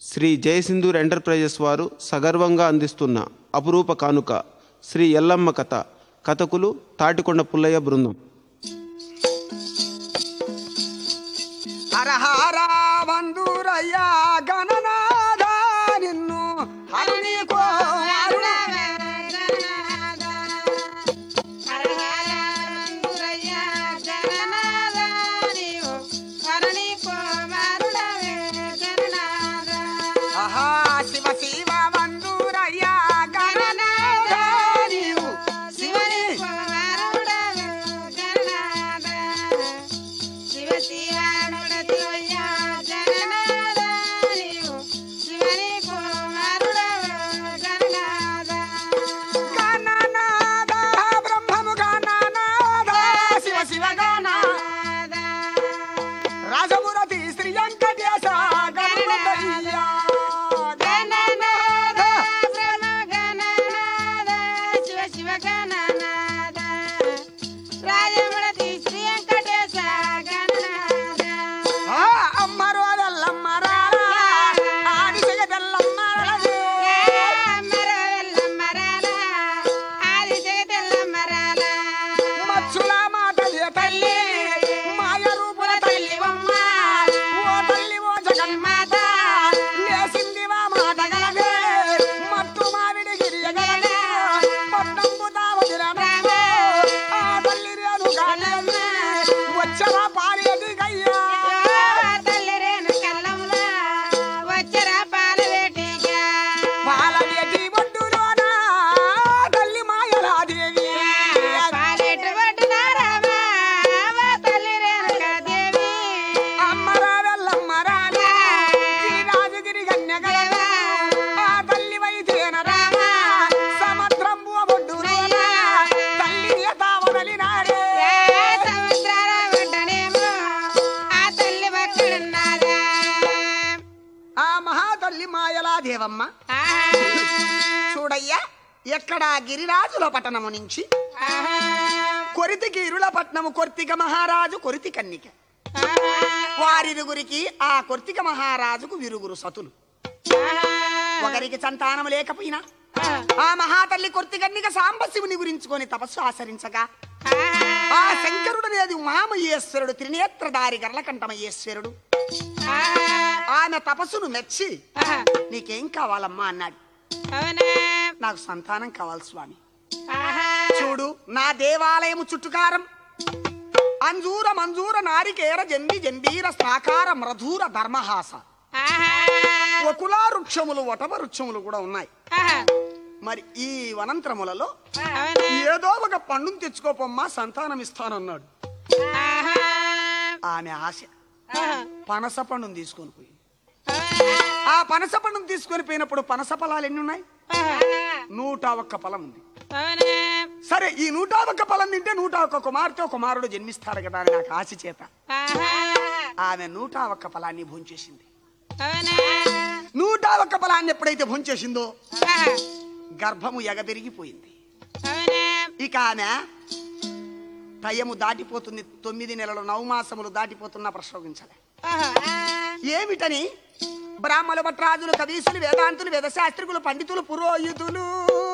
Shri జయసింధూర్ enterprises వారు సగర్వంగా అందిస్తున్న అపురూప కానుక శ్రీ ఎల్లమ్మ కథ కథకులు తాటికొండ పుల్లయ్య బృందం హరహరా బంధురయ్యా గణనాథ నిన్ను హరుని కోరుణ ఆహా శివ శివ బంధురయ్యా గణనాథ నీవు శివని గణనాథ బ్రహ్మము గణనాథ శివ శివ గణ రాజమురతి శ్రీ వెంకటేశ గణపతయ్యా గణనాథ ఆ అమ్మరో వెళ్ళమ్మరా ఆది జగదల్లమ్మరలే మచ్చుల మాటలే తల్లి మాయ రూపుల తల్లివమ్మ ఓ తల్లి ఓ జగన్మాత లేసింది మా మాట గలదే మట్టు మావిడి గిరియగలదే పట్టంబు తావదిరమే ఆ తల్లి రేణు గాలమ్మ వచ్చరా పారేది గయ్యా పాలవేటి ఒడ్డులోన తల్లి మాయలాదేవి అమ్మరా వెళ్ళమ్మరా గిరిరాజుగిరి గన్నెగలవా ఆ తల్లి వైద్యేనరా సముద్రంబు ఒడ్డులోన తల్లి తావదలినాడే ఆ మహాతల్లి మాయలా దేవమ్మ చూడయ్యా ఎక్కడ గిరిరాజుల పట్టణము నుంచి కొరితికి ఇరుల పట్నము కొర్తిక మహారాజు కొరితి కన్నిక వారిరుగురికి ఆ కొర్తిక మహారాజుకు విరుగురు సతులు ఒకరికి సంతానం లేకపోయినా ఆ మహాతల్లి కొర్తికన్నిక సాంబశివుని గురించుకొని తపస్సు ఆచరించగా ఆ శంకరుడనేది ఉమామయేశ్వరుడు త్రినేత్రధారి గర్లకంఠమయేశ్వరుడు ఆమె తపస్సును మెచ్చి నీకేం కావాలమ్మా అన్నాడు నాకు సంతానం కావాలి స్వామి చూడు నా దేవాలయము చుట్టుకారం అంజూర మంజూర నారికేర జంబి జంబీర సాకార మధూర ధర్మహాస వకులా వృక్షములు వటవ వృక్షములు కూడా ఉన్నాయి మరి ఈ వనంత్రములలో ఏదో ఒక పండును తెచ్చుకోపమ్మా సంతానం ఇస్తానన్నాడు ఆమె ఆశ పనస పండును తీసుకొని పోయి ఆ పనస పండును తీసుకొని పోయినప్పుడు పనస ఫలాలు ఎన్ని ఉన్నాయి నూట ఒక్క ఫలం ఉంది సరే ఈ నూట ఒక్క ఫలం తింటే నూట ఒక్క కుమార్తె కుమారుడు జన్మిస్తాడు కదా అని నాకు ఆశ చేత ఆమె నూట ఒక్క ఫలాన్ని భోంచేసింది నూట ఒక్క ఫలాన్ని ఎప్పుడైతే భోంచేసిందో గర్భము ఎగబెరిగిపోయింది ఇక ఆమె టయము దాటిపోతుంది తొమ్మిది నెలలు నవమాసములు దాటిపోతున్నా ప్రసవించలే ఏమిటని బ్రాహ్మణ భట్రాజులు కవీసులు వేదాంతులు వేదశాస్త్రికులు పండితులు పురోహితులు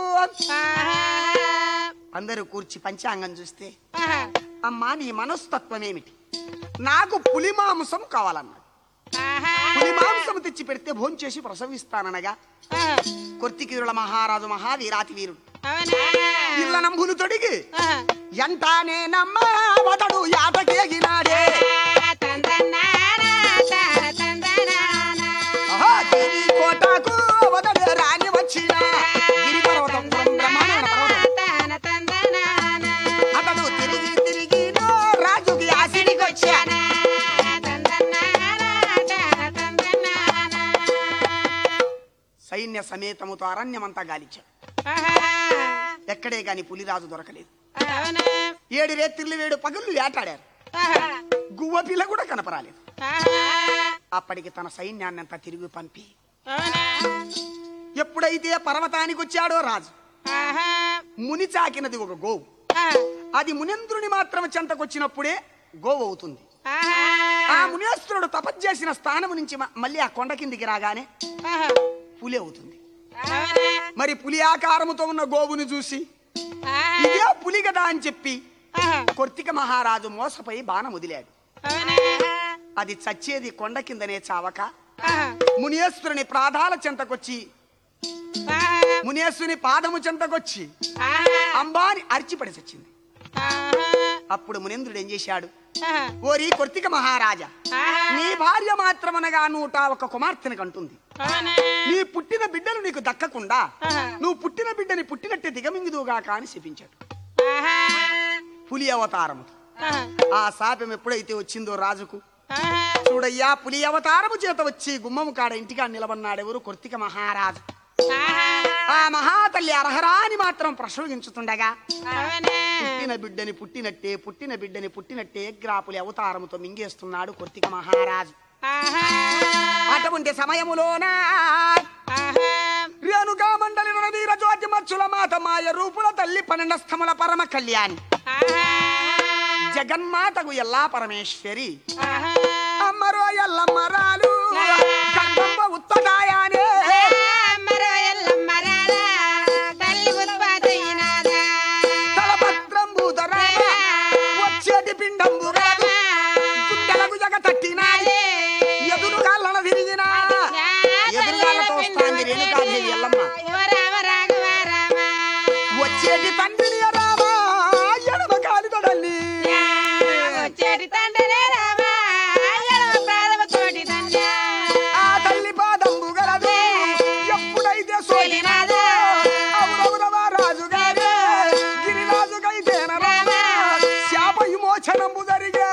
అందరూ కూర్చి పంచాంగం చూస్తే అమ్మా నీ మనస్తత్వం ఏమిటి నాకు పులి మాంసం కావాలన్నాడు పులి మాంసం తెచ్చి పెడితే భోంచేసి ప్రసవిస్తాననగా కొర్తికీరుల మహారాజు మహావీరాతి వీరుడు ఇళ్ళ నంబులు తొడిగి ఎంటానే నమ్మ వదడు యాటకేగినాడే ఆహా, దేవి కోటకు వదడు రాని వచ్చిన గిరిపర్వతం బ్రహ్మాండమైన పర్వతం. అతడు తిరిగి తిరిగి నో రాజుకి ఆశిడికి వచ్చాను సైన్య సమేతముతో అరణ్యమంతా గాలిచ్చాడు ఎక్కడే గాని పులిరాజు దొరకలేదు ఏడు రేత్రిళ్ళు వేడు పగుళ్ళు వేటాడారు గువ్వ పిల్ల కూడా కనపరాలేదు అప్పటికి తన సైన్యాన్ని అంతా తిరిగి పంపి ఎప్పుడైతే పర్వతానికి వచ్చాడో రాజు ముని చాకినది ఒక గోవు అది మునేంద్రుని మాత్రం చెంతకొచ్చినప్పుడే గోవు అవుతుంది ఆ మునేశ్వరుడు తపస్సు చేసిన స్థానం నుంచి మ- మళ్ళీ ఆ కొండ కిందికి రాగానే పులి అవుతుంది మరి పులి ఆకారముతో ఉన్న గోవుని చూసి ఇదే పులి కదా అని చెప్పి కొర్తిక మహారాజు మోసపోయి బాణం వదిలాడు అది చచ్చేది కొండ కిందనే చావక మునేశ్వరుని ప్రాధాల చెంతకొచ్చి మునేశ్వరుని పాదము చెంతకొచ్చి అంబాని అరిచిపడి చచ్చింది అప్పుడు మునేంద్రుడు ఏం చేశాడు ఓరి కొర్తిక మహారాజా నీ భార్య మాత్రమనగా నూట ఒక కుమార్తెను కంటుంది నీ పుట్టిన బిడ్డలు నీకు దక్కకుండా నువ్వు పుట్టిన బిడ్డని పుట్టినట్టే దిగమింగుదుగా కాని శపించాడు పులి అవతారము ఆ శాపం ఎప్పుడైతే వచ్చిందో రాజుకు చూడయ్యా పులి అవతారము చేత వచ్చి గుమ్మము కాడ ఇంటికా నిలబడినాడెవరు కొర్తిక మహారాజు ఆ మహాతల్లి అర్హరా అని మాత్రం ప్రసవించుతుండగా పుట్టిన బిడ్డని పుట్టినట్టే పుట్టిన బిడ్డని పుట్టినట్టే గ్రాపులి అవతారముతో మింగేస్తున్నాడు కొర్తిక మహారాజు అటువంటి సమయములోనా రేణుకా మండలి రణవీర జ్యోతి మచ్చుల మాత మాయ రూపుల తల్లి పన్నెండ స్థముల పరమ కళ్యాణి జగన్మాతకు ఎల్లా పరమేశ్వరి అమ్మరో ఎల్లమ్మరాలు గర్భంబ ఉత్తగాయానే తలపత్రం భూతరామ వచ్చేటి పిండంబు కాదు గుండెలకు జగ తట్టినాయి ఎదురుగాళ్ళన విరిగిన ఎదురుగాళ్ళతో వస్తాంది రేణుకాదేవి ఎల్లమ్మ వచ్చేటి తండ్రిని రామా ఎడమ కాలి తొడల్లి ఆ తల్లి పాదంబు గలదు ఎప్పుడైతే సోలినాదో అవురవురవా రాజు గారు గిరిరాజుకైతే రామ శాప విమోచనంబు జరిగే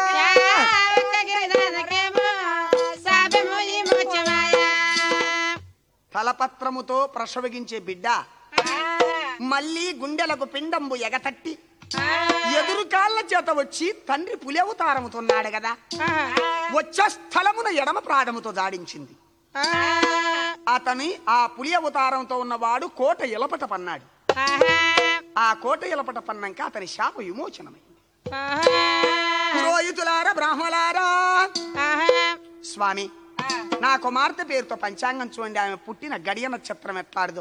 తలపత్రముతో ప్రసవగించే బిడ్డ మళ్ళీ గుండెలకు పిండంబు ఎగతట్టి ఎదురు కాళ్ళ చేత వచ్చి తండ్రి పులవతారముతున్నాడు కదా వచ్చే స్థలమున ఎడమ ప్రాధముతో జాడించింది అతని ఆ పులి అవతారంతో ఉన్నవాడు కోట ఎలపట పన్నాడు ఆ కోట ఎలపట పన్నాక అతని శాప విమోచనమైంది పురోహితులారా బ్రాహ్మలారా స్వామి నా కుమార్తె పేరుతో పంచాంగం చూడండి ఆమె పుట్టిన గడియ నక్షత్రం ఎట్లాడదో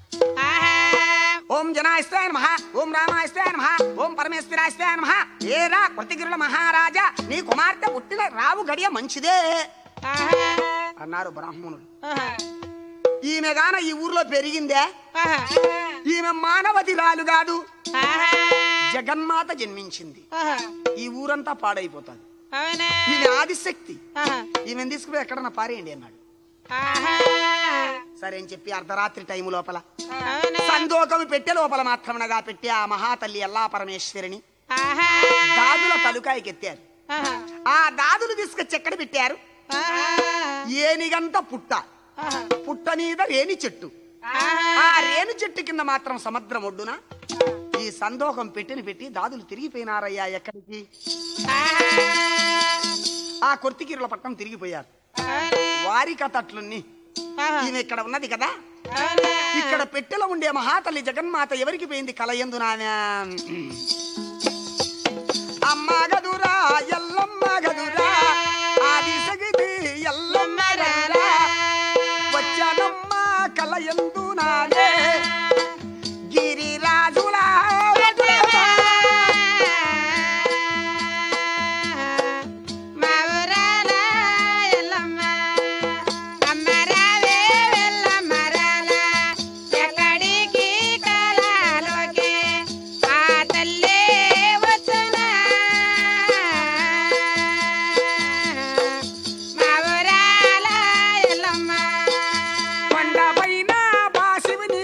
ఓం జనాయిస్తాయ నమః ఓం రామాయిస్తాయ నమః ఓం పరమేశ్వరాయిస్తాయ నమః ఏరా కృతిగిరుల మహారాజా నీ కుమార్తె పుట్టిన రావు గడియ మంచిదే అన్నారు బ్రాహ్మణుడు ఈమె గాన ఈ ఊర్లో పెరిగిందే ఈమె మానవతి రాలు కాదు జగన్మాత జన్మించింది ఈ ఊరంతా పాడైపోతుంది ఈమె ఆదిశక్తి ఈమె తీసుకుపోయి ఎక్కడన్నా పారేయండి అన్నాడు సరే అని చెప్పి అర్ధరాత్రి టైం లోపల సందోకము పెట్టే లోపల మాత్రమనగా పెట్టి ఆ మహాతల్లి ఎల్లా పరమేశ్వరిని దాదుల తలుకాయకి ఎత్తారు ఆ దాదులు తీసుకొచ్చి ఎక్కడ పెట్టారు ఏనిగంత పుట్ట పుట్ట మీద రేణి చెట్టు ఆ రేణి చెట్టు కింద మాత్రం సముద్రం ఒడ్డున ఈ సందోకం పెట్టిన పెట్టి దాదులు తిరిగిపోయినారయ్యా ఎక్కడికి ఆ కొర్తికిరుల పట్టణం తిరిగిపోయారు వారి కథ అట్లున్ని ఈమె ఇక్కడ ఉన్నది కదా ఇక్కడ పెట్టెలో ఉండే మహాతల్లి జగన్మాత ఎవరికి పోయింది కలయందు నానా అమ్మ గదురా ఎల్లమ్మ గదురా ఆది సగిది ఎల్లమ్మ గదురా వచ్చానమ్మ కలయందు నానే గిరిరాజులా వదులా. మా ఊరాల ఎల్లమ్మ అమ్మరావే వెళ్ళమ్మరాల ఎక్కడికి కళలోకి ఆ తల్లే వచ్చునా మా ఊరాల ఎల్లమ్మ కొండపైన బాసివిని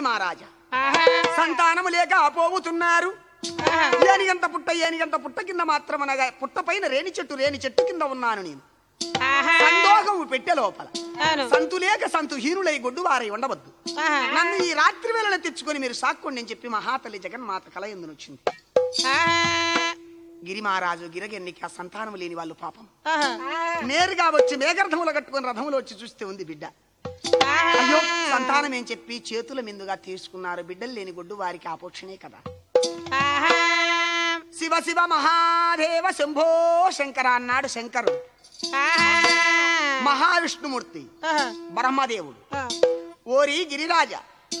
మహారాజా ఆహా సంతానము లేక పోవుతున్నారు ఆహా ఏనిగంత పుట్ట ఏనిగంత పుట్ట కింద మాత్రమనగా పుట్ట పైన రేణి చెట్టు రేణి చెట్టు కింద ఉన్నాను నేను ఆహా సందోహము పెట్టే లోపల అవును సంతు లేక సంతు హీనులై గొడ్డు వారై ఉండవద్దు ఆహా నన్ను ఈ రాత్రి వేళ తెచ్చుకొని మీరు సాక్కోండి అని చెప్పి మహాతల్లి జగన్మాత కల ఎందునొచ్చింది ఆహా గిరి మహారాజు గిరగెన్నికి ఆ సంతానం లేని వాళ్ళు పాపం ఆహా నేరుగా వచ్చి మేఘరథములు కట్టుకొని రథములు వచ్చి చూస్తే ఉంది బిడ్డ అయ్యో సంతానం ఏం చెప్పి చేతుల మీదుగా తీసుకున్నారు బిడ్డలు లేని గొడ్డు వారికి ఆపోక్షణే కదా ఆహా శివ శివ మహాదేవ శంభో శంకర అన్నాడు శంకరుడు ఆహా మహావిష్ణుమూర్తి ఆహా బ్రహ్మదేవుడు ఆహా ఓరి గిరిరాజ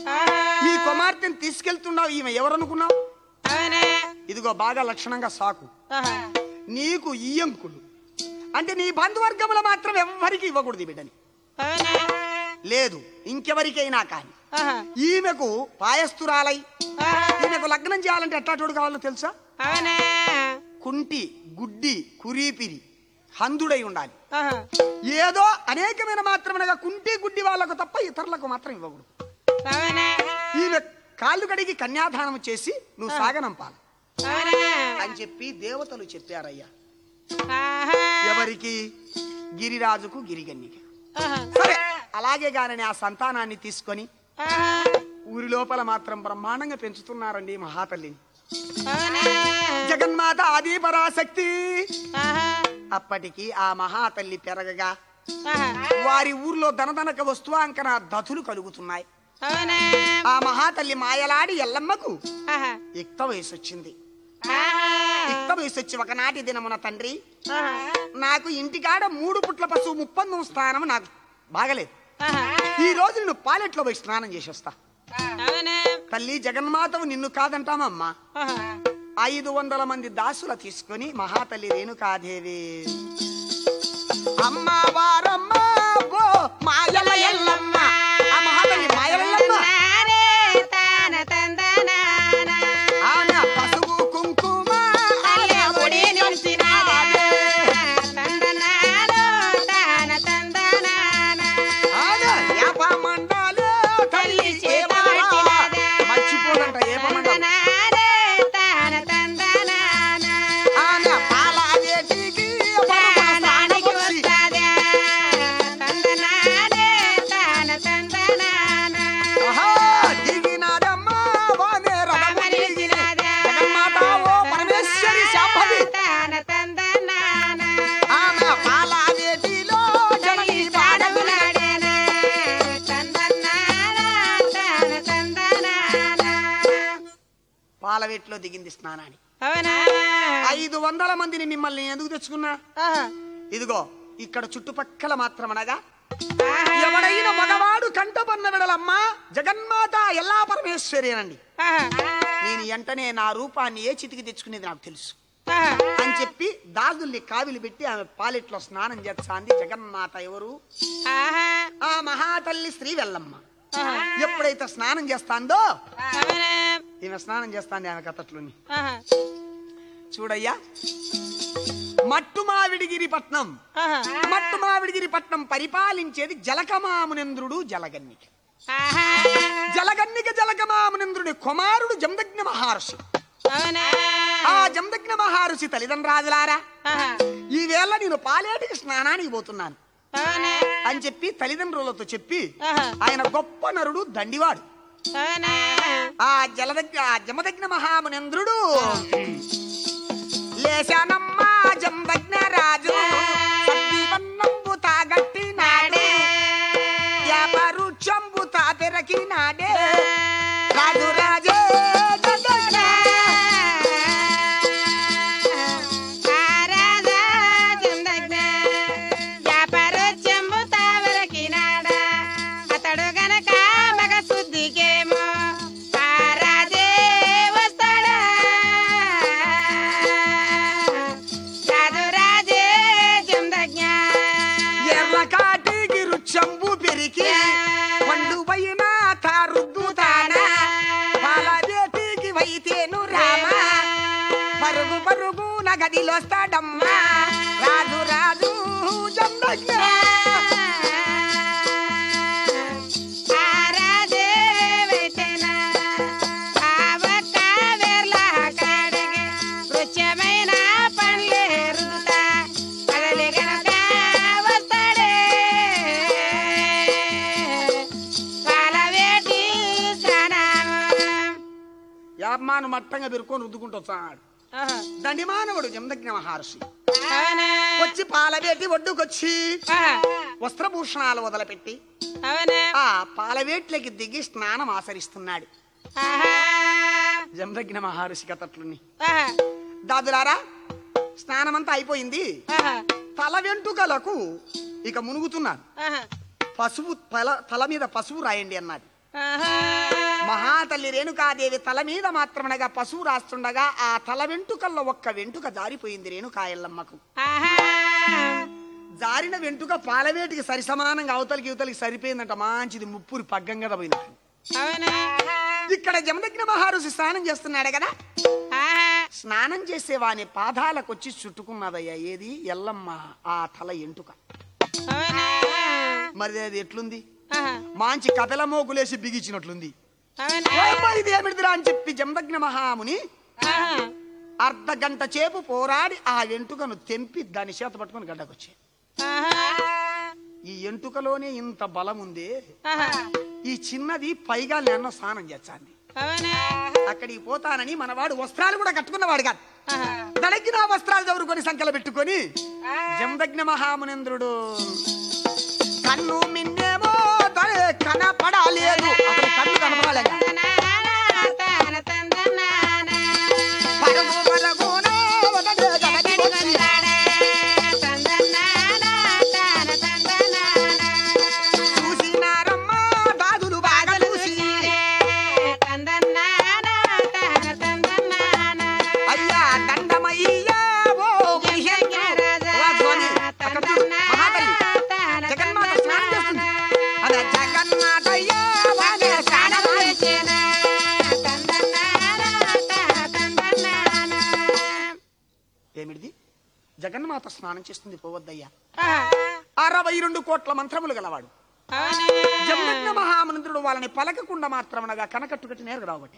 ఈ కుమార్తెను తీసుకెళ్తున్నావు ఈమె ఎవరనుకున్నావు అవునా ఇదిగో బాగా లక్షణంగా సాకు ఆహా నీకు ఇయ్యంకులు అంటే నీ బంధువర్గములు మాత్రం ఎవ్వరికి ఇవ్వకూడదు ఈ బిడ్డని అవునా లేదు ఇంకెవరికైనా కానీ ఆహా ఈమెకు పాయస్తురాలై ఆహా ఈమెకు లగ్నం చేయాలంటే ఎట్లాటోడు కావాలో తెలుసా అవునా కుంటి గుడ్డి కురీపిరి హందుడై ఉండాలి ఆహా ఏదో అనేకమైన మాత్రమనగా కుంటి గుడ్డి వాళ్ళకు తప్ప ఇతరులకు మాత్రం ఇవ్వకూడదు అవునా ఈమె కాళ్ళు కడిగి కన్యాదానం చేసి నువ్వు సాగనంపాలి అవునా అని చెప్పి దేవతలు చెప్పారయ్యా ఆహా ఎవరికి గిరిరాజుకు గిరిగన్నికి ఆహా సరే అలాగే గానని ఆ సంతానాన్ని తీసుకొని ఆహా ఊరి లోపల మాత్రం బ్రహ్మాండంగా పెంచుతున్నారండి ఈ మహాతల్లిని అవునా జగన్మాత ఆది పరాశక్తి ఆహా అప్పటికి ఆ మహాతల్లి పెరగగా ఆహా వారి ఊర్లో ధనధనక వస్తువాంకన దతులు కలుగుతున్నాయి అవునా ఆ మహాతల్లి మాయలాడి ఎల్లమ్మకు ఆహా యుక్త వయసు వచ్చింది ఆహా యుక్త వయసు వచ్చి ఒకనాటి దినమున తండ్రి ఆహా నాకు ఇంటికాడ మూడు పుట్ల పశువు ముప్పందం స్థానం నాకు బాగలేదు ఆహా ఈ రోజు నేను పాలెట్లో పోయి స్నానం చేసి వస్తా అవునా తల్లి జగన్మాతవు నిన్ను కాదంటామమ్మా ఆహా ఐదు వందల మంది దాసుల తీసుకొని మహాతల్లి రేణుకాదేవి అమ్మ వారమ్మ బో మాయల ఎల్లమ్మ ఆ మహాతల్లి మాయలెల్లమ్మ నానే తాన తందనాన ఆమె పసుపు కుంకుమ అల్లె ఆమె ముడి ఒడి నిలిచినాదే. నిలిచినాదే. తందనాలో తాన తందనాన. ఆమె ఏపమండాలే తల్లి చేత ఏపరా. పట్టినదే. మర్చిపోదంట ఏపమండాలి తందనాలే తాన తందనాన. ఆమె పాలాగేటికి పరుగున తానానికి స్నానమొచ్చి. వస్తాదే. తందనాలే తాన తందనాన. ఆహా, దిగినాదమ్మ వానే రథము దిగి. రామనిలిచినాదే. జగన్మాత ఓ పరమేశ్వరి శాంభవి. తాన తందనాన. ఆమె పాలాగేటిలో జనని బాడగున. పాడగులాడేనే. తందనాన, తాన తందనాన. పాలవేట్లో దిగింది స్నానానికి అవునా ఐదు వందల మందిని మిమ్మల్ని ఎందుకు తెచ్చుకున్నా ఆహా. ఇదిగో ఇక్కడ చుట్టుపక్కల మాత్రమనగా ఆహా. ఎవడైన మగవాడు కంటపన్న విడలమ్మా జగన్మాత ఎల్లా పరమేశ్వరి అనండి ఆహా. నేను వెంటనే నా రూపాన్ని ఏ చితికి తెచ్చుకునేది నాకు తెలుసు ఆహా. అని చెప్పి దాదుల్ని కావిలి పెట్టి ఆమె పాలెట్లో స్నానం చేస్తాంది జగన్మాత ఎవరు ఆహా. ఆ మహాతల్లి శ్రీ వెల్లమ్మ ఆహా. ఎప్పుడైతే స్నానం చేస్తాందో అవునా ఈమె స్నానం చేస్తాంది ఆమె కథట్లోని ఆహా. చూడయ్యా మట్టు మావిడిగిరి పట్నం ఆహా. మట్టు మావిడిగిరి పట్నం పరిపాలించేది జలకమామునేంద్రుడు జలగన్నిక ఆహా. జలగన్నిక జలకమామునేంద్రుడి కుమారుడు జమదగ్ని మహర్షి అవునా ఆ జమదగ్ని మహర్షి తల్లిదండ్రాజులారా ఆహా. ఈవేళ నేను పాలేటికి స్నానానికి పోతున్నాను అవునా అని చెప్పి తల్లిదండ్రులతో చెప్పి ఆహా. ఆయన గొప్ప నరుడు దండివాడు అవునా ఆ జలదగ్న ఆ జమదగ్న మహామునేంద్రుడు లేశానమ్మ జమదగ్న రాజు సద్దివన్నంబు తాగట్టి నాడే వ్యాపారు చంబు తాపెరకి నాడే రాజు రాజే జగన్న. ఆరాధా చందజ్ఞ వ్యాపార చెంబు తావరకినాడా అతడు గనక మగ శుద్ధికేమో ఆరాజే వస్తాడా రాజు రాజే చందజ్ఞ ఎర్ల కాటికి రుచంబు పెరికి పండు పైన తారుద్దు తానా పాలవేటికి వైతేను రామ పరుగు పరుగు నగదిలోస్తాడమ్మా రాజు రాజు జందజ్ఞ ఆరాధే వైతేన యాపమాను మట్టంగా పెరుకొని రుద్దుకుంటూ వచ్చాడు ఆహా. దండిమానవుడు జమదగ్ని మహర్షి అవునా వచ్చి పాలవేటి ఒడ్డుకొచ్చి ఆహా. వస్త్రభూషణాలు వదిలిపెట్టి అవునా ఆ పాలవేట్లకి దిగి స్నానం ఆచరిస్తున్నాడు ఆహా. జమదగ్ని మహర్షి కథట్లుని ఆహా. దాదులారా స్నానమంతా అయిపోయింది ఆహా. తల వెంట్రుకలకు ఇక మునుగుతున్నారు ఆహా. పసుపు తల తల మీద పసుపు రాయండి అన్నది ఆహా. మహాతల్లి రేణుకాదేవి తల మీద మాత్రమనగా పసుపు రాస్తుండగా ఆ తల వెంట్రుకల్లో ఒక్క వెంట్రుక జారిపోయింది రేణుకాయల్లమ్మకు ఆహా. జారిన వెంట్రుక పాలవేటికి సరి సమానంగా అవతలికి యువతలికి సరిపోయిందంట మంచిది ముప్పురి పగ్గం కదా పోయినట్టు అవునా ఇక్కడ జమదగ్న మహారుషి స్నానం చేస్తున్నాడు కదా ఆహా. స్నానం చేసే వాని పాదాలకొచ్చి చుట్టుకున్నదయ్యా ఏది ఎల్లమ్మ ఆ తల ఎంటుక అవునా మరి అది ఎట్లుంది ఆహా. మంచి కపిల మోకులేసి బిగించినట్లుంది అవునా ఓయమ్మ, ఇది ఏమిటిదిరా అని చెప్పి జమదగ్న మహాముని ఆహా. అర్ధ గంట చేపు పోరాడి ఆ ఎంటుకను తెంపి దాని చేత పట్టుకొని గడ్డకొచ్చి ఆహా. ఈ ఎంటుకలోనే ఇంత బలం ఉంది ఆహా. ఈ చిన్నది పైగా నేను స్నానం చేస్తాంది అవునా అక్కడికి పోతానని మనవాడు వస్త్రాలు కూడా కట్టుకున్నవాడు కాదు ఆహా. దళగిన వస్త్రాలు చదువుకొని సంకల పెట్టుకొని జమదగ్న మహామునేంద్రుడు కన్ను మిన్నేమో తలే కనపడాలేదు అతని కన్ను కనపడాలేక తాన తందనాన. పరుగు పరుగున ఒకటే గడకి వచ్చి తందనాన, తాన తందనాన. చూసినారమ్మ దాదులు బాగా చూసి తందనాన, తాన తందనాన. అయ్యా దండమయ్యా ఓ మహేంద్రుడు. ఓ స్వామి, అక్కడ చూడు, మహాతల్లి జగన్మాత స్నానం చేస్తుంది అదే జగన్మాతయ్యా వాడే స్నానం చేస్తుంది. ఏమిటిది జగన్మాత స్నానం చేస్తుంది పోవద్దయ్యా అరవై రెండు కోట్ల మంత్రములు గలవాడు జమదగ్న మహామంత్రుడు వాళ్ళని పలకకుండా మాత్రమనగా కనకట్టు కట్టి నేరుగా రావటే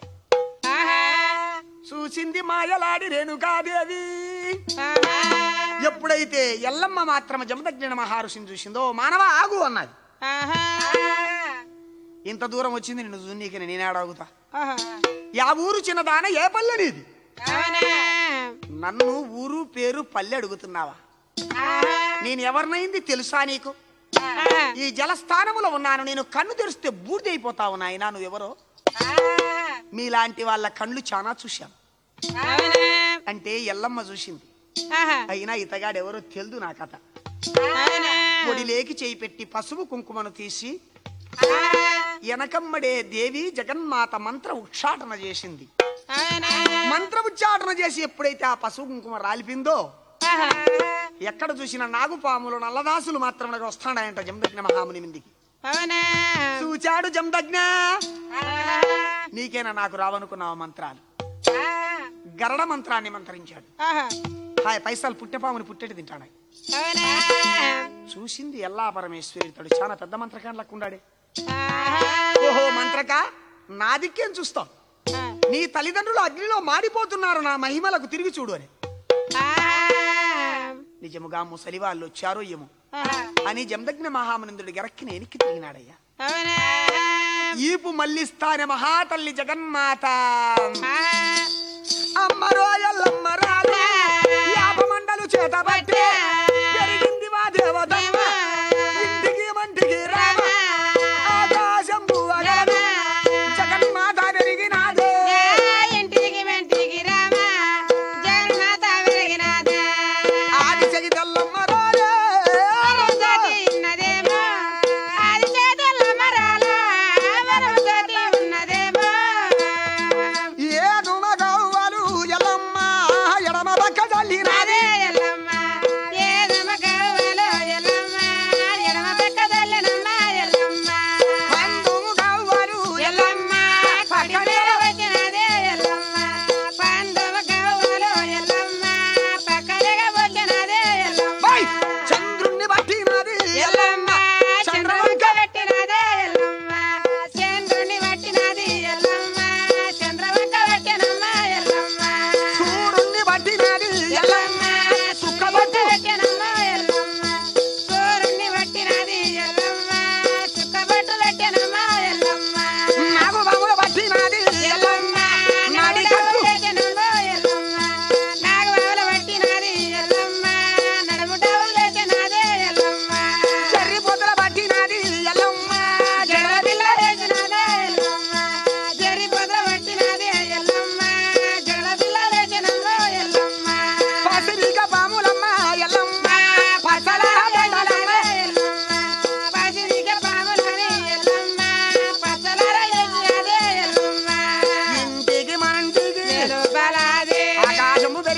చూసింది మాయలాడి రేణుకాదేవి ఎప్పుడైతే ఎల్లమ్మ మాత్రం జమదగ్న మహారుషిని చూసిందో మానవ ఆగు అన్నది ఇంత దూరం వచ్చింది నిన్ను జున్నీకి నేనేడాగుతా యా ఊరు చిన్నదాన ఏ పల్లె నీది నన్ను ఊరు పేరు పల్లె అడుగుతున్నావా నేను ఎవరినైంది తెలుసా నీకు ఈ జలస్థానములో ఉన్నాను నేను కన్ను తెరిస్తే బూడిదైపోతావు నాయనా నువ్వెవరో మీలాంటి వాళ్ళ కళ్ళు చాలా చూశాను అంటే ఎల్లమ్మ చూసింది అయినా ఇతగాడెవరో తెలుదు నా కథ పొడిలేకి చేయి పెట్టి పసుపు కుంకుమను తీసి వెనకమ్మడే దేవి జగన్మాత మంత్ర ఉచ్చాటన చేసింది మంత్ర ఉచ్చాటన చేసి ఎప్పుడైతే ఆ పసుపు కుంకుమ రాలిపిందో ఎక్కడ చూసిన నాగుపాములు నల్లదాసులు మాత్రమే వస్తాడాయంట జమదగ్న మహాముని మిందికి చూచాడు జమదగ్న నీకేనా నాకు రావనుకున్నావు మంత్రాలు గరడ మంత్రాన్ని మంత్రించాడు హాయ్ పైసలు పుట్టెపాముని పుట్టెటి తింటాడు చూసింది ఎల్లా పరమేశ్వరి ఇతడు చాలా పెద్ద మంత్రకాండ్లకు ఉండాడే ఓహో మంత్రక నా దిక్కేం చూస్తావు నీ తల్లిదండ్రులు అగ్నిలో మాడిపోతున్నారు నా మహిమలకు తిరిగి చూడు అని నిజముగా ముసలి వాళ్ళు వచ్చారో ఏమో అని జమదగ్న మహామనిందుడు గెరక్కిన ఎనికి తిరిగినాడయ్యా ఈపు మల్లిస్తానే మహాతల్లి జగన్మాత అమ్మరో ఎల్లమ్మరాలు యాప మండలు చేత పట్టి పెరిగింది మా దేవతమ్మ ఇంటికి మంటికి రామ ఆకాశం భూవగలదు జగన్మాత పెరిగినాదే ఇంటికి వెంటికి రామా జగన్మాత వెలిగినాదా ఆది చెగితల్లమ్మ రాలే వరవతోటి ఉన్నదేమో ఆది చేతుల మరాల వరవతోటి ఉన్నదేమో ఏ దుమగౌ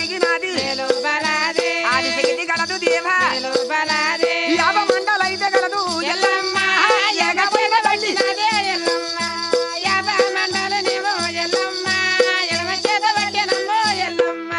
కలిగినది మేలు బలాదే ఆదిశక్తి గలదు దేవా మేలు బలాదే యాభ మండలైతే గలదు ఎల్లమ్మ ఎగపైన బండి పట్టినదే ఎల్లమ్మ యాభ మండలు నీవు ఎల్లమ్మ ఎడమ చేత పట్టినమ్మో ఎల్లమ్మ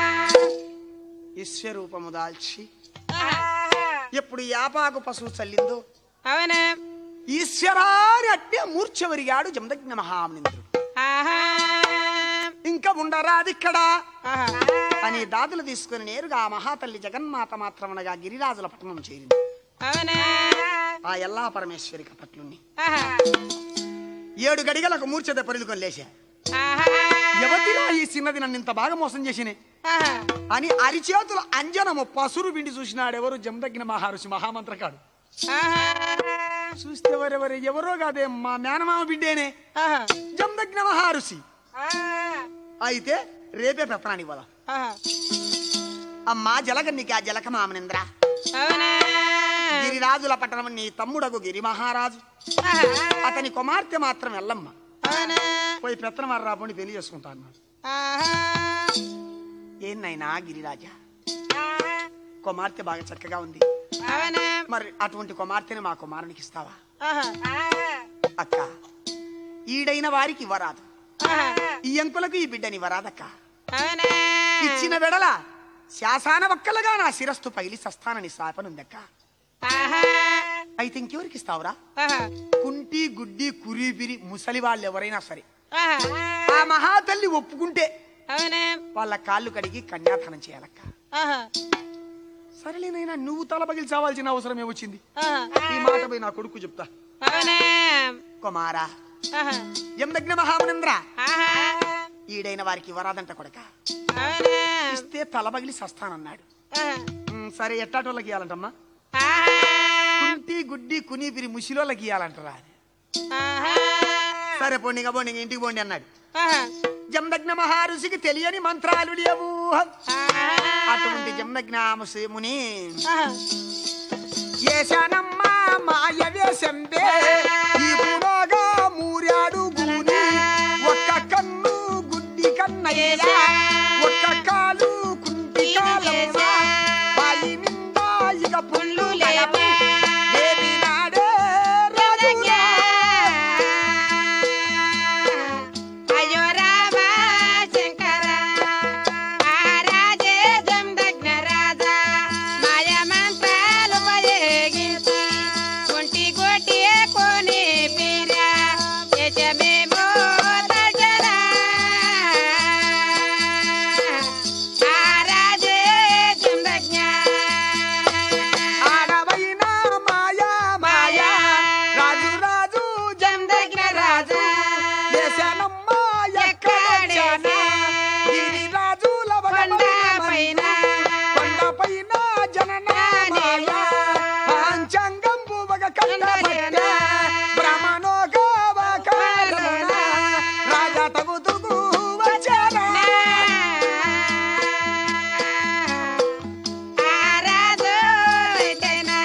విశ్వరూపము దాల్చి ఎప్పుడు యాపాకు పశువు చల్లిందో అవునా ఈశ్వరాని అట్టే మూర్ఛవరిగాడు జమదగ్న మహామనింద్రుడు ఆహా ఇంకా ఉండరాదిక్కడ ఆహా అని దాదులు తీసుకుని నేరుగా ఆ మహాతల్లి జగన్మాత మాత్రమనగా గిరిరాజుల పట్టణం చేరింది అవునా ఆ ఎల్లా పరమేశ్వరి కపట్లుని ఆహా ఏడు గడిగలకు మూర్ఛత పరిలుకొని లేచా ఆహా ఎవతిరా ఈ చిన్నది నన్ను ఇంత బాగా మోసం చేసినే ఆహా అని అరిచేతుల అంజనము పసురు పిండి చూసినాడెవరు జమదగ్న మహర్షి మహామంత్రకాడు ఆహా చూస్తే ఎవరెవరు ఎవరో కాదే మా మేనమామ బిడ్డేనే ఆహా జమదగ్న మహర్షి ఆహా అయితే రేపే పెత్తనానికి పోదాం ఆహా అమ్మా జలగన్నికి ఆ జలక మామనింద్ర అవునా గిరిరాజుల పట్టణం నీ తమ్ముడగు గిరి మహారాజు ఆహా అతని కుమార్తె మాత్రం ఎల్లమ్మ అవునా పోయి పెత్తనమారు రాబోని పెళ్లి చేసుకుంటా అన్నాడు ఆహా ఏంనైనా గిరిరాజా ఆహా కుమార్తె బాగా చక్కగా ఉంది అవునా మరి అటువంటి కుమార్తెని మా కుమారునికి ఇస్తావా ఆహా అక్క ఈడైన వారికి ఇవ్వరాదు ఆహా ఈ అంకులకు ఈ బిడ్డని ఇవ్వరాదక్క అవునా ఇచ్చిన వెడల శాసాన వక్కలుగా నా శిరస్సు పగిలి సస్తానని శాపనుందక్క ఆహా అయితే ఇంకెవరికి ఇస్తావురా ఆహా కుంటి గుడ్డి కురిపిరి ముసలి వాళ్ళు ఎవరైనా సరే ఆహా ఆ మహాతల్లి ఒప్పుకుంటే అవునా వాళ్ళ కాళ్ళు కడిగి కన్యాదానం చేయాలక్క ఆహా సరేలేనైనా నువ్వు తల పగిలి చావాల్సిన అవసరం ఏమొచ్చింది ఆహా ఈ మాట పోయి నా కొడుకు చెప్తా అవునా కుమారా ఆహా ఎందగ్న మహామనింద్ర ఆహా ఈడైన వారికి ఇవ్వరాదంట కొడక అవునా ఇస్తే తల పగిలి సస్తానన్నాడు ఆహా ఉమ్, సరే ఎట్టాటోళ్ళకి ఇవ్వాలంటమ్మా ఆహా కుంటి గుడ్డి కునిపిరి ముసిలోళ్ళకి ఇవ్వాలంటారా అని. ఆహా సరే పోండిగా పోండి ఇంటికి పోండి అన్నాడు ఆహా జమదగ్న మహారుషికి తెలియని మంత్రాలు లేవు ఆహా అటువంటి జమదగ్న ముని ఆహా ఏశానమ్మ మాయ వేషంబే ఈ పురోగా మూరాడు గూని ఒక్క కన్ను గుడ్డి కన్నయ్య ఒక్క కాలు కుంటి కాలమ్మ బాయి నిండా ఇక పుల్లు లేవు దేవి నాడే రాజురా. అయ్యో రామ శంకర ఆరాజే జమదగ్న రాజా మాయ మంత్రాలు ఉపయోగించి కుంటి కొట్టి కొని పీరా యజమేమో తజరా ఆరాజే జమదగ్న ఆడవైన మాయా మాయా రాజు రాజు జమదగ్న రాజు దేశానమ్మ ఎక్కడొచ్చానా గిరి రాజుల కొండ పైన కొండపైన జనన మాయా పాంచాంగం పువగ కండబట్ట బ్రహ్మణోగవ కాలమున రాజా తగుతుగు వచ్చానా ఆరాధో అయితేనా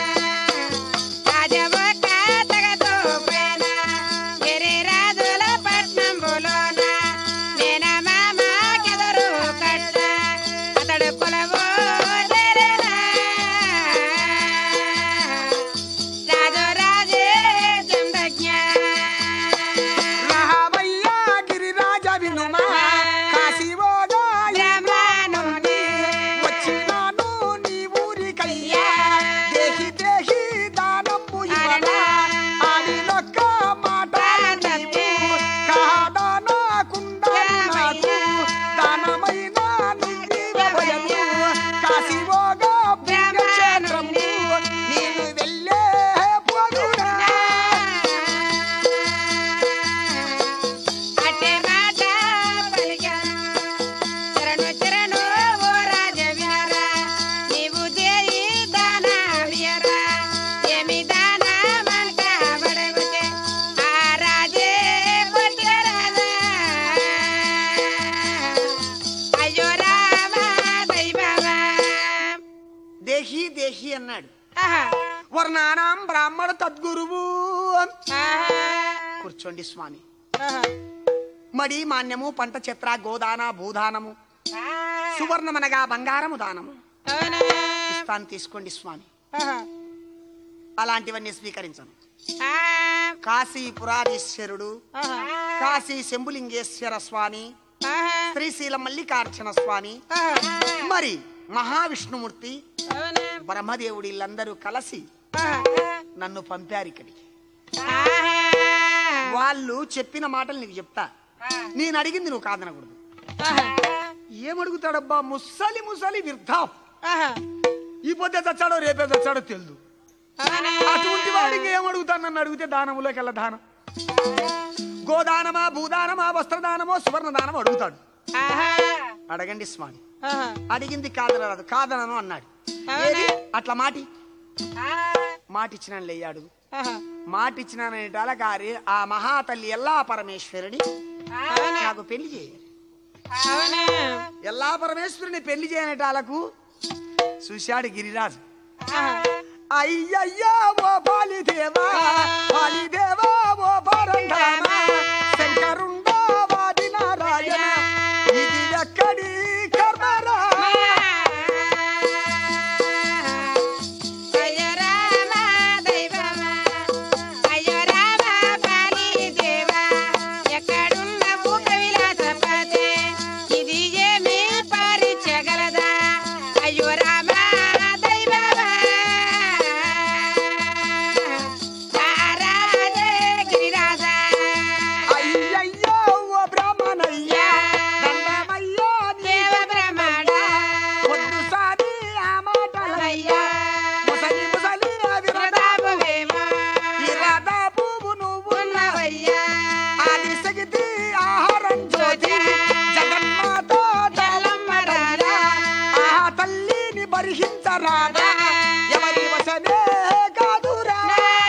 రాజమొక్క తగతో పైన గిరిరాజుల పట్నంబులోన నేన మామ కెదరు కట్ట అతడు కులవో తెరనా రాజు రాజే చందజ్ఞ రామయ్య గిరిరాజ వినుమా కాశీవోగా బ్రహ్మానుని వచ్చినాను నీ ఊరికయ్యా దేహి దేహి దానము ఇవ్వనా ఆడినొక్క మాట నీవు కాదానాకుండా నాకు దానమైన నువ్వివ్వబడను కాశీవోగా పుణ్యక్షేత్రము నేను వెళ్ళే పోదునా అట్టే మాట పలికాను చరణు చరణు ఓ రాజ వినరా నీవు చేయి దాన వియరా ఏమి దాన మంట బడగుతే ఆ రాజే కొట్టరాదా అయ్యో రామ దైవమా దేహి దేహి అన్నాడు ఆహా వర్ణానాం బ్రాహ్మణ తద్గురువు ఆహా కూర్చోండి స్వామి ఆహా మడి మాన్యము పంట చిత్ర గోదాన భూదానము సువర్ణమనగా బంగారము దానము అవునా ఇస్తాను తీసుకోండి స్వామి ఆహా. అలాంటివన్నీ స్వీకరించను ఆ. కాశీ పురాధీశ్వరుడు ఆహా. కాశీ శంభులింగేశ్వర స్వామి ఆహా. శ్రీశైలం మల్లికార్జున స్వామి ఆహా. మరి మహావిష్ణుమూర్తి అవునా బ్రహ్మదేవుడు వీళ్ళందరూ కలిసి ఆహా. నన్ను పంపారు ఇక్కడికి ఆహా. వాళ్ళు చెప్పిన మాటలు నీకు చెప్తా నేను అడిగింది నువ్వు కాదనకూడదు ఆహా. ఏమడుగుతాడబ్బా ముసలి ముసలి విర్ధా ఆహా. ఈ పొద్దు చచ్చాడో రేపే చచ్చాడో తెలియదు అవునా అటువంటి వాడికి ఏమడుగుతాను నన్ను అడిగితే దానములోకి వెళ్ళ దానం గోదానమా భూదానమా వస్త్రదానమో సువర్ణ దానమో అడుగుతాడు ఆహా. అడగండి స్వామి ఆహా. అడిగింది కాదనరాదు కాదనను అన్నాడు ఏది అట్లా మాటి మాటిచ్చినాను లేయాడు ఆహా. మాటిచ్చినాననేటాల గారి ఆ మహాతల్లి ఎల్లా పరమేశ్వరుని అవునా నాకు పెళ్లి చేయాలి అవునా ఎల్లా పరమేశ్వరుని పెళ్లి చేయనటాలకు చూశాడు గిరిరాజు ఆహా. అయ్యయ్యా ఓ బాలిదేవా బాలిదేవా ఓ పరంధామా శంకరుండా వాది నారాయణ ఇది ఎక్కడి కర్మరా అయ్యో రామ దైవమా అయ్యో రామ పాలి దేవా ఎక్కడున్న భూక విలాసపతే ఇది ఏమి పారించగలదా అయ్యో రామ దైవమా రారాజే గిరిరాజా అయ్యయ్యో ఓ బ్రాహ్మణయ్యా దండమయ్యా దేవ బ్రహ్మణ పొద్దు సారి ఆ మాటలయ్యా అయ్యా ముసలి ముసలి అవిరదా ప్రతాపమేమో ఇరదా పువ్వు నువ్వు ఉన్నవయ్యా ఆది సగితి ఆహారం జ్యోతి జగన్మాత తెల్లమ్మరారా ఆ తల్లిని బరిహించరాదా ఎవరి వశమే కాదురా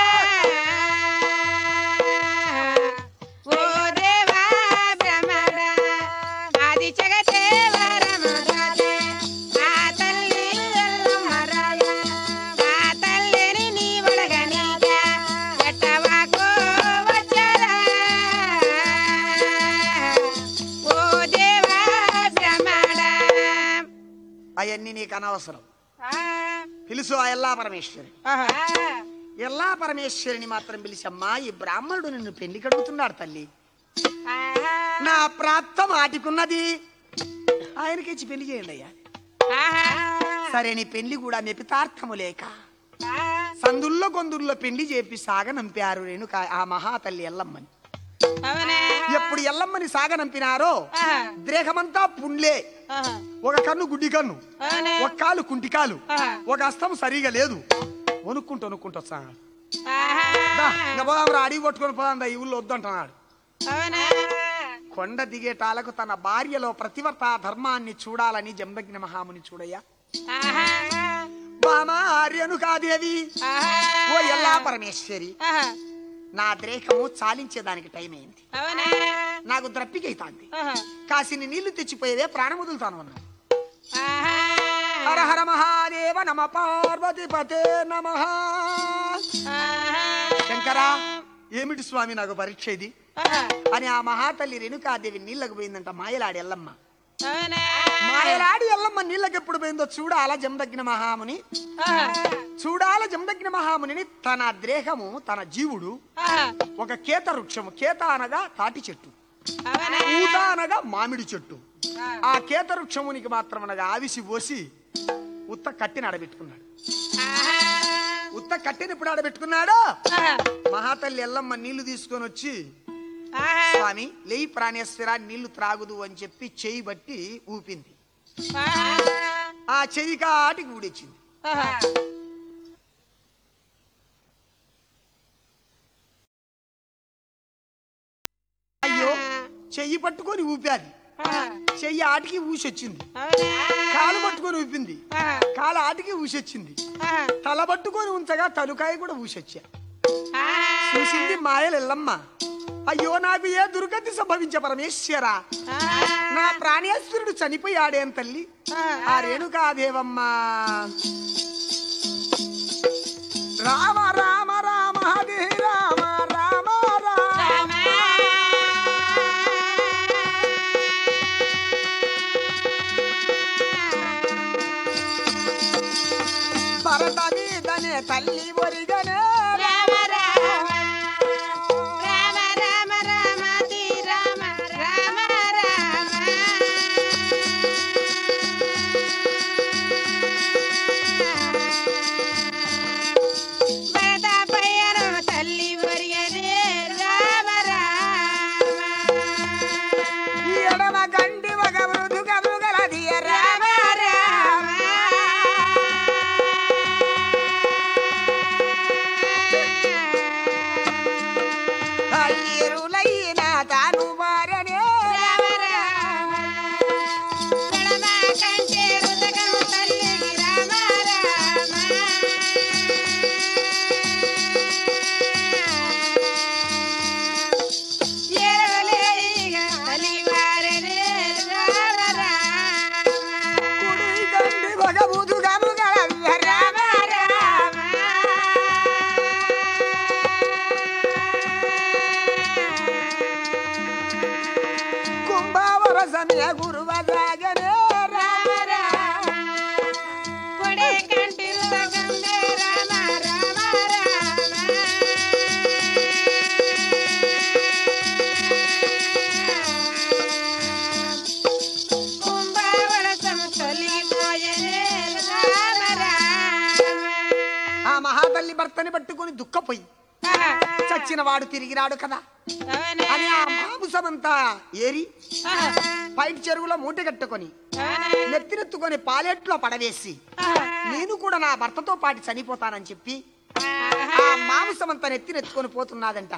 ఓ దేవా బ్రహ్మణ ఆది జగతే వరమరాజే ఆ తల్లి ఎల్లమ్మరాయ ఆ తల్లిని నీ వడగనీగా ఎట్టవాకో వచ్చరా ఓ దేవా బ్రహ్మణ అవన్నీ నీకు అనవసరం ఆ పిలుసు ఆ ఎల్లా పరమేశ్వరి ఎల్లా పరమేశ్వరిని మాత్రం పిలిచమ్మా ఈ బ్రాహ్మణుడు నిన్ను పెళ్లి కడుగుతున్నాడు తల్లి నా ప్రాప్తం ఆటికున్నది ఆయనకిచ్చి పెళ్లి చేయండి అయ్యా సరే నీ పెళ్లి కూడా మెపితార్థము లేక సందుల్లో కొందుల్లో పెళ్లి చేపి సాగనంపారు నేను ఆ మహాతల్లి ఎల్లమ్మని ఎప్పుడు ఎల్లమ్మని సాగనంపినారో దేహమంతా పుండ్లే ఒక కన్ను గుడ్డి కన్ను ఒక కాలు కుంటి కాలు ఒక అస్తం సరిగా లేదు వణుక్కుంటూ వణుక్కుంటూ వస్తాను ఇంకా పోదాం రా అడిగి పట్టుకొని పోదాం రా, ఈ ఊళ్ళో వద్దంటున్నాడు కొండ దిగేటాలకు తన భార్యలో ప్రతివర్త ధర్మాన్ని చూడాలని జంబగ్న మహాముని చూడయ్యా బామా రేణుకాదేవి ఓ ఎల్లా పరమేశ్వరి నా ద్రేహము చాలించేదానికి టైం అయింది నాకు ద్రప్పికైతాంది కాసిని నీళ్లు తెచ్చిపోయేదే ప్రాణం వదులుతాను అన్నాడు హర హర మహాదేవ నమ పార్వతి పతే నమ శంకరా ఏమిటి స్వామి నాకు పరీక్ష ఇది అని ఆ మహాతల్లి రేణుకాదేవి నీళ్ళకు పోయిందంట మాయలాడి ఎల్లమ్మ మాయలాడి ఎల్లమ్మ నీళ్ళకి ఎప్పుడు పోయిందో చూడాల జమదగ్న మహాముని చూడాల జమదగ్న మహామునిని తన దేహము తన జీవుడు ఒక కేత వృక్షము కేత అనగా తాటి చెట్టు ఊత అనగా మామిడి చెట్టు ఆ కేత వృక్షమునికి మాత్రం అనగా ఆవిసి పోసి ఉత్త కట్టిని ఆడబెట్టుకున్నాడు ఉత్త కట్టిని ఇప్పుడు ఆడబెట్టుకున్నాడు మహాతల్లి ఎల్లమ్మ నీళ్లు తీసుకొని వచ్చి స్వామి లేయి ప్రాణేశ్వర నీళ్లు త్రాగుదు అని చెప్పి చెయ్యి బట్టి ఊపింది ఆ చెయ్యి కాటికి ఊడిచ్చింది అయ్యో చెయ్యి పట్టుకొని ఊపాది చెయ్యి ఆటికి ఊసొచ్చింది కాలు పట్టుకొని ఊపింది కాలు ఆటికి ఊసొచ్చింది తల పట్టుకొని ఉంచగా తలుకాయ కూడా ఊసొచ్చా చూసింది మాయలు ఎల్లమ్మ అయ్యో నాకు ఏ దుర్గతి సంభవించే పరమేశ్వర నా ప్రాణేశ్వరుడు చనిపోయాడేం తల్లి ఆ రేణుకాదేవమ్మ రామ రామ రామ హరి రామ రామ రామ భరత మీదనే తల్లి ఒరిగనే రామ రామ రామ రామ రామ శ్రీ రామ రామ రామ భరత పయ్యను తల్లి ఒరియనే రామ రామ ఈ ఎడమ గండి ఒక మృదుగ మృగలది రామ రామ అయ్యేరులైన తాను మారనే రామ రామ రమ కంటే రుదకం తల్లికి రామ రామ ఎరవలేయిగ తల్లివారనే రామ రామ కుడి గండి ఒక మృదుగ మృగలది రామ రామ కుంభావర సమయ గురువ సాగనే రామ రామ కొడే కంటి రుదకందే రామ రామ రామ కుంభావరసం తొలిగిపోయనే రామ రామ ఆ మహాతల్లి భర్తని పట్టుకుని దుఃఖపోయి చచ్చిన వాడు తిరిగిరాడు కదా అని ఆ మాంసమంతా ఏరి పైట చెరువులో మూట కట్టుకొని నెత్తినెత్తుకొని పాలెట్లో పడవేసి నేను కూడా నా భర్తతో పాటు చనిపోతానని చెప్పి ఆ మాంసమంతా నెత్తినెత్తుకొని పోతున్నాదంట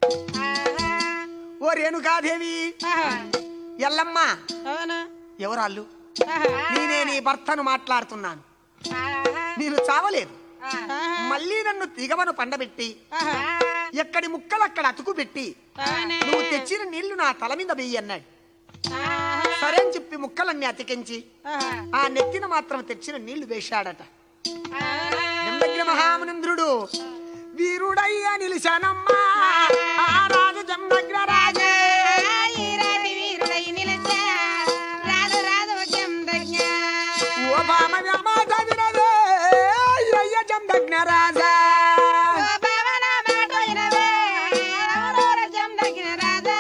ఓ రేణుకాదేవి ఎల్లమ్మ ఎవరాళ్ళు నేనే నీ భర్తను మాట్లాడుతున్నాను నేను చావలేదు మళ్ళీ నన్ను తిగవను పండబెట్టి ఎక్కడి ముక్కలక్కడ అతుకు పెట్టి నువ్వు తెచ్చిన నీళ్లు నా తల మీద వెయ్యి అన్నాడు సరే అని చెప్పి ముక్కలన్నీ అతికించి ఆ నెత్తిన మాత్రం తెచ్చిన నీళ్లు వేశాడట జమదగ్ని మహామునింద్రుడు వీరుడయ్యా నిలిచానమ్మా ఆ రాజు జమదగ్న రాజే ఈరాటి వీరుడై నిలిచా రాదు రాదు చంద్రజ్ఞ ఓ భామ మాట వినవే అయ్య జమదగ్న రాజా ఓ భవన మాట వినవే, ఎవరోర చంద్రజ్ఞ రాజా.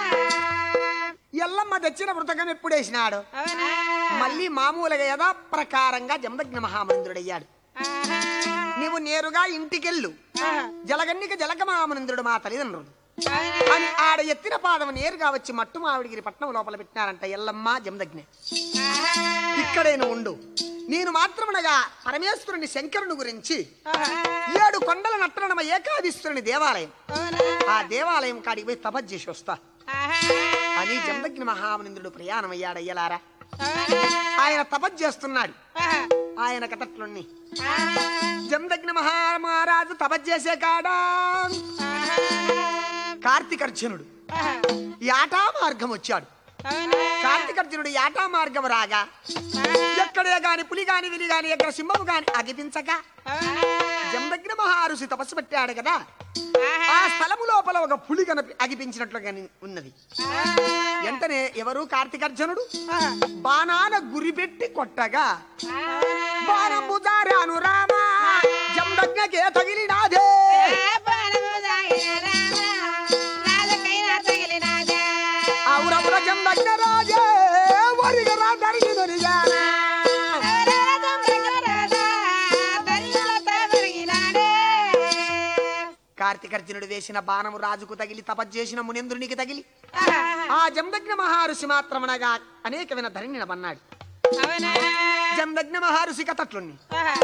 ఎల్లమ్మ తెచ్చిన మృతకం ఎప్పుడేసినాడు అవునా? మళ్ళీ మామూలుగా యథా ప్రకారంగా జమదగ్న మహామునింద్రుడయ్యాడు ఆహా. నీవు నేరుగా ఇంటికెళ్ళు జలగన్నిక జలక మహామునింద్రుడు మా తల్లిదండ్రులు అవునా? అని ఆడ ఎత్తిన పాదం నేరుగా వచ్చి మట్టు మావిడిగిరి పట్నం లోపల పెట్టినారంట ఎల్లమ్మ జమదగ్ని ఆహా. ఇక్కడేను ఉండు నేను మాత్రమునగా పరమేశ్వరుని శంకరుని గురించి ఆహా. ఏడు కొండల నట్టనమ ఏకాదీశ్వరుని దేవాలయం అవునా? ఆ దేవాలయం కాడికి పోయి తపస్సు చేసి వస్తా ఆహా. అని జమదగ్ని మహామునింద్రుడు ప్రయాణం అయ్యాడయ్యలారా అవునా? ఆయన తపస్సు చేస్తున్నాడు ఆహా. ఆయన కథట్లున్ని ఆహా. జమదగ్ని మహామహారాజు తపస్సు చేసే కాడా ఆహా. కార్తీకర్జునుడు ఆహా. యాటా మార్గం వచ్చాడు అవునా? కార్తీకర్జునుడు యాటా మార్గం రాగా ఎక్కడే గాని పులి గాని విలి గాని ఎక్కడ సింహము గాని అగిపించక అవునా? జమదగ్ని మహారుషి తపస్సు పెట్టాడు కదా ఆహా. ఆ స్థలము లోపల ఒక పులి కనిపి అగిపించినట్లుగా ఉన్నది వెంటనే ఎవరు కార్తీకర్జునుడు ఆహా. బాణాన గురిపెట్టి కొట్టగా అవునా? బాణము జారాను రామా జమదగ్నకే తగిలినాదే బాణము సాగిన రామ, రాజకైనా తగిలినాదా? ఔరవుర జమదగ్న రాజే వరిగరా దరిగినొరిగానా ఎవరెవరో దగ్గర రాజా, తల్లులతో పెరిగినాడే. కార్తీకర్జునుడు వేసిన బాణము రాజుకు తగిలి తపస్సు చేసిన మునేంద్రునికి తగిలి ఆహా. ఆ జమదగ్న మహర్షి మాత్రమనగా అనేకమైన ధరణి నబన్నాడు అవునా? జమదగ్న మహర్షి కథట్లుని ఆహా.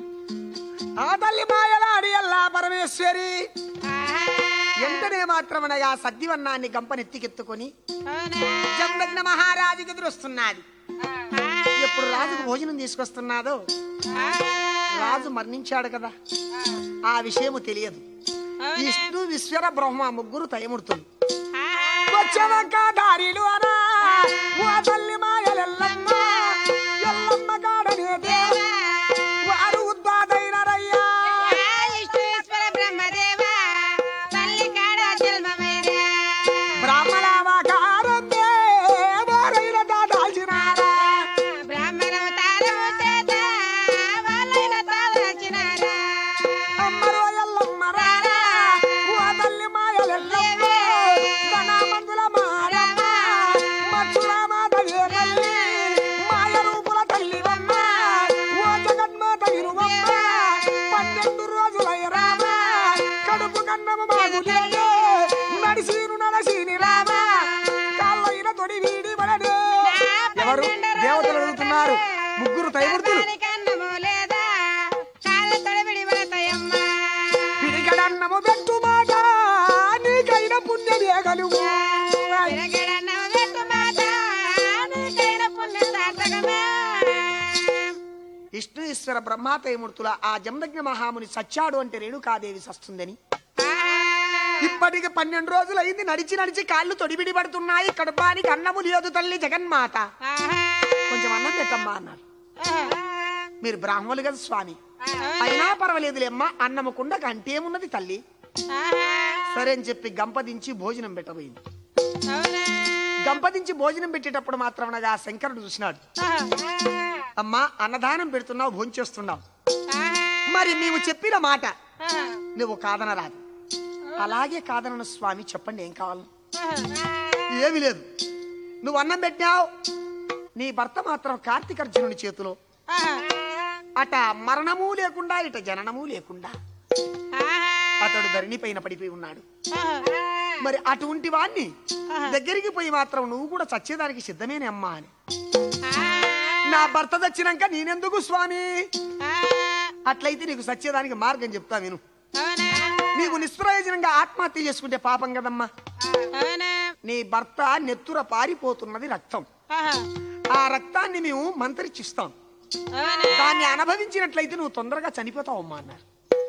ఆ తల్లి మాయలాడి అల్లా పరమేశ్వరి ఆహా. వెంటనే మాత్రమనగా సద్దివన్నాన్ని గంపనెత్తికెత్తుకొని అవునా? జమదగ్న మహారాజుకి ఎదురొస్తున్నది ఆహా. ఎప్పుడు రాజుకు భోజనం తీసుకొస్తున్నాదో ఆహా. రాజు మరణించాడు కదా ఆ విషయము తెలియదు అవునా? విష్ణు విశ్వర బ్రహ్మ ముగ్గురు తయమూర్తులు ఆహా. వచ్చవక దారిలు అనా ఓ తల్లి మాయలెల్లమ్మ ఎల్లమ్మ కాడనే దేవా వారు ఉద్వాదైనరయ్యా ఈశ్వర బ్రహ్మదేవా తల్లి కాడ జన్మమైనా బ్రాహ్మణావతారమే వారైన దాల్చినారా బ్రాహ్మణం తారము చేత వాళ్ళైన తాదాచిన ముగ్గురు తైమూర్తులు గర్భానికి అన్నము లేదా కాళ్ళ తొడబిడి పడతాయమ్మా పిడికడన్నము పెట్టు మాట నీకైన పుణ్యమే కలుగు తిరగడన్నము పెట్టు మాట నీకైన పుణ్యం సార్థకమే విష్ణు ఈశ్వర బ్రహ్మాతైమూర్తుల ఆ జమదగ్న మహాముని సచ్చాడు అంటే రేణుకాదేవి సస్తుందని ఇప్పటికి పన్నెండు రోజులు అయింది నడిచి నడిచి కాళ్ళు తొడిబిడి పడుతున్నాయి కడుపానికి అన్నము లేదు తల్లి జగన్మాత కొంచెం అన్నం పెట్టమ్మా అన్నారు మీరు బ్రాహ్మణులు కదా స్వామి అయినా పర్వాలేదులేమ్మా అన్నము కుండకు అంటేమున్నది తల్లి సరే అని చెప్పి గంపదించి భోజనం పెట్టబోయింది గంపదించి భోజనం పెట్టేటప్పుడు మాత్రమనగా శంకరుడు చూసినాడు అమ్మా అన్నదానం పెడుతున్నావు భోంచేస్తున్నావు మరి నీవు చెప్పిన మాట నువ్వు కాదనరాదు అలాగే కాదనను స్వామి చెప్పండి ఏం కావాలి ఏమీ లేదు నువ్వు అన్నం పెట్టావు నీ భర్త మాత్రం కార్తీకర్జునుని చేతిలో అట మరణము లేకుండా ఇట జననము లేకుండా అతడు ధరణి పైన పడిపోయి ఉన్నాడు మరి అటువంటి వాణ్ణి దగ్గరికి పోయి మాత్రం నువ్వు కూడా చచ్చేదానికి సిద్ధమేనే అమ్మా అని నా భర్త చచ్చినాక నేనెందుకు స్వామి అట్లయితే నీకు సచ్చేదానికి మార్గం చెప్తా విను నీకు నిష్ప్రయోజనంగా ఆత్మహత్య చేసుకుంటే పాపం కదమ్మా నీ భర్త నెత్తుర పారిపోతున్నది రక్తం ఆ రక్తాన్ని మేము మంత్రిచ్చిస్తాం దాన్ని అనుభవించినట్లయితే నువ్వు తొందరగా చనిపోతావమ్మా అన్నారు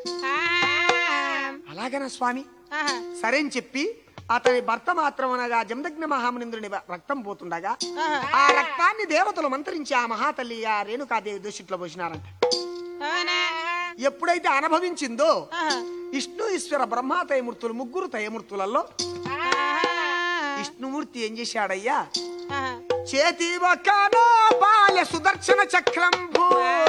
అలాగనా స్వామి సరే అని చెప్పి అతని భర్త మాత్రం అనగా జమదగ్న మహామునింద్రుని రక్తం పోతుండగా ఆ రక్తాన్ని దేవతలు మంత్రించి ఆ మహాతల్లి ఆ రేణుకాదేవి దోషిట్లో పోసినారంట ఎప్పుడైతే అనుభవించిందో విష్ణు ఈశ్వర బ్రహ్మ తయమూర్తులు ముగ్గురు తయమూర్తులలో విష్ణుమూర్తి ఏం చేశాడయ్యా చేతి ఒకనో బాల్య సుదర్శన చక్రం భూ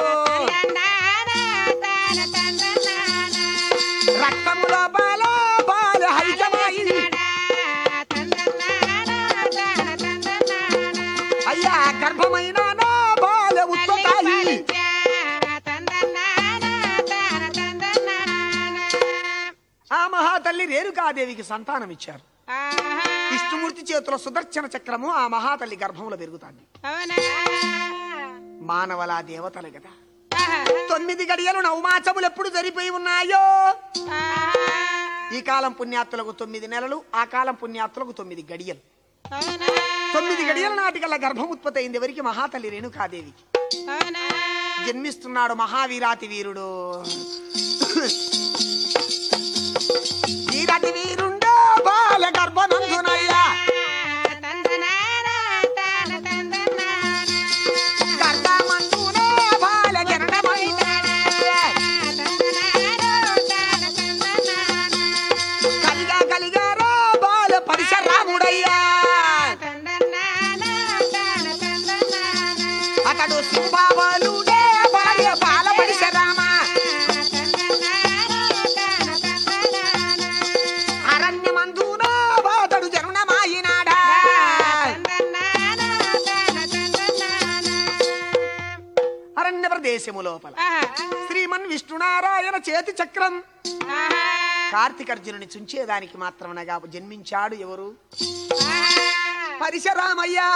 రక్తములో బాల బాల హరిజమాయి అయ్యా గర్భమైన నా బాల ఉత్పతాయి ఆ మహాతల్లి రేణుకాదేవికి సంతానం ఇచ్చారు విష్ణుమూర్తి చేతిలో సుదర్శన చక్రము ఆ మహాతల్లి గర్భంలో పెరుగుతాంది మానవల దేవతలు కదా తొమ్మిది గడియలు నవమాసములు ఎప్పుడు జరిపోయి ఉన్నాయో ఈ కాలం పుణ్యాత్తులకు తొమ్మిది నెలలు ఆ కాలం పుణ్యాత్తులకు తొమ్మిది గడియలు తొమ్మిది గడియల నాటికల్లా గర్భం ఉత్పత్తి అయింది ఎవరికి మహాతల్లి రేణుకాదేవికి జన్మిస్తున్నాడు మహావీరాతి వీరుడు వీరాతి వీరుండో బాల గర్భనందునయ్యా గర్భమందున బాల జననమందున కలిగా కలిగారో బాల పరిసరాముడయ్యా అతడు సింబాబలుడే భార్య బాల పరిసరామ అరణ్యమందున బాధడు జననమాయినాడా అరణ్య ప్రదేశము లోపల శ్రీమన్ విష్ణునారాయణ చేతి చక్రం కార్తీకర్జునుని చుంచేదానికి మాత్రమనగా జన్మించాడు ఎవరు పరిశరామయ్యా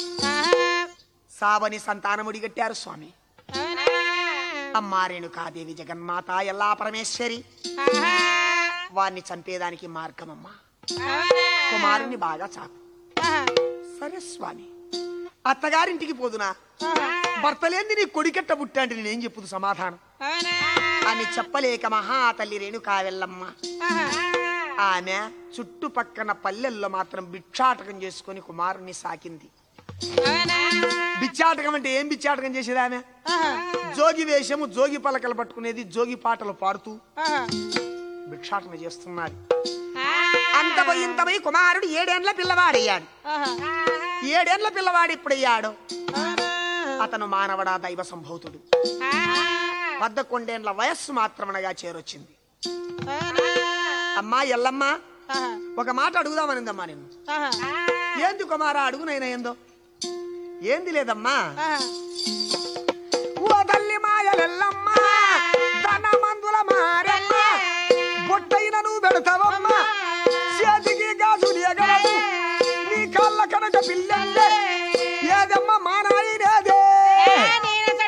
సావని సంతానముడి గట్టారు స్వామి అమ్మారేణు కాదేవి జగన్మాత ఎల్లా పరమేశ్వరి వారిని చంపేదానికి మార్గమమ్మా కుమారుని బాగా చాకు సరే స్వామి అత్తగారింటికి పోదునా భర్త లేని నీ కొడికెట్ట పుట్టాంటి నేనేం చెప్పుదు సమాధానం అని చెప్పలేక మహా తల్లి రేణుకా వెళ్ళమ్మ ఆమె చుట్టుపక్కన పల్లెల్లో మాత్రం భిక్షాటకం చేసుకొని కుమారుని సాకింది బిచ్చాటకం అంటే ఏం బిచ్చాటకం చేసేది ఆమె జోగి వేషము జోగి పలకలు పట్టుకునేది జోగి పాటలు పాడుతూ భిక్షాటన చేస్తున్నది అంత పోయి ఇంత పోయి కుమారుడు ఏడేండ్ల పిల్లవాడయ్యాడు ఏడేండ్ల పిల్లవాడు ఇప్పుడయ్యాడు అతను మానవడా దైవ సంభూతుడు పద్దకొండేండ్ల వయస్సు మాత్రమనగా చేరొచ్చింది అమ్మా ఎల్లమ్మ ఒక మాట అడుగుదామనిందమ్మా నేను ఏంది కుమారా అడుగునైనా ఏందో ఏంది లేదమ్మా ఓ తల్లి మాయలెల్లమ్మ ధన మందుల మారమ్మ బొట్టైన నువ్వు పెడతావమ్మా చేతికి గాజులు ఎగరదు నీ కళ్ళ కనుక పిల్లల్లే ఏదమ్మా మా నాయనేదే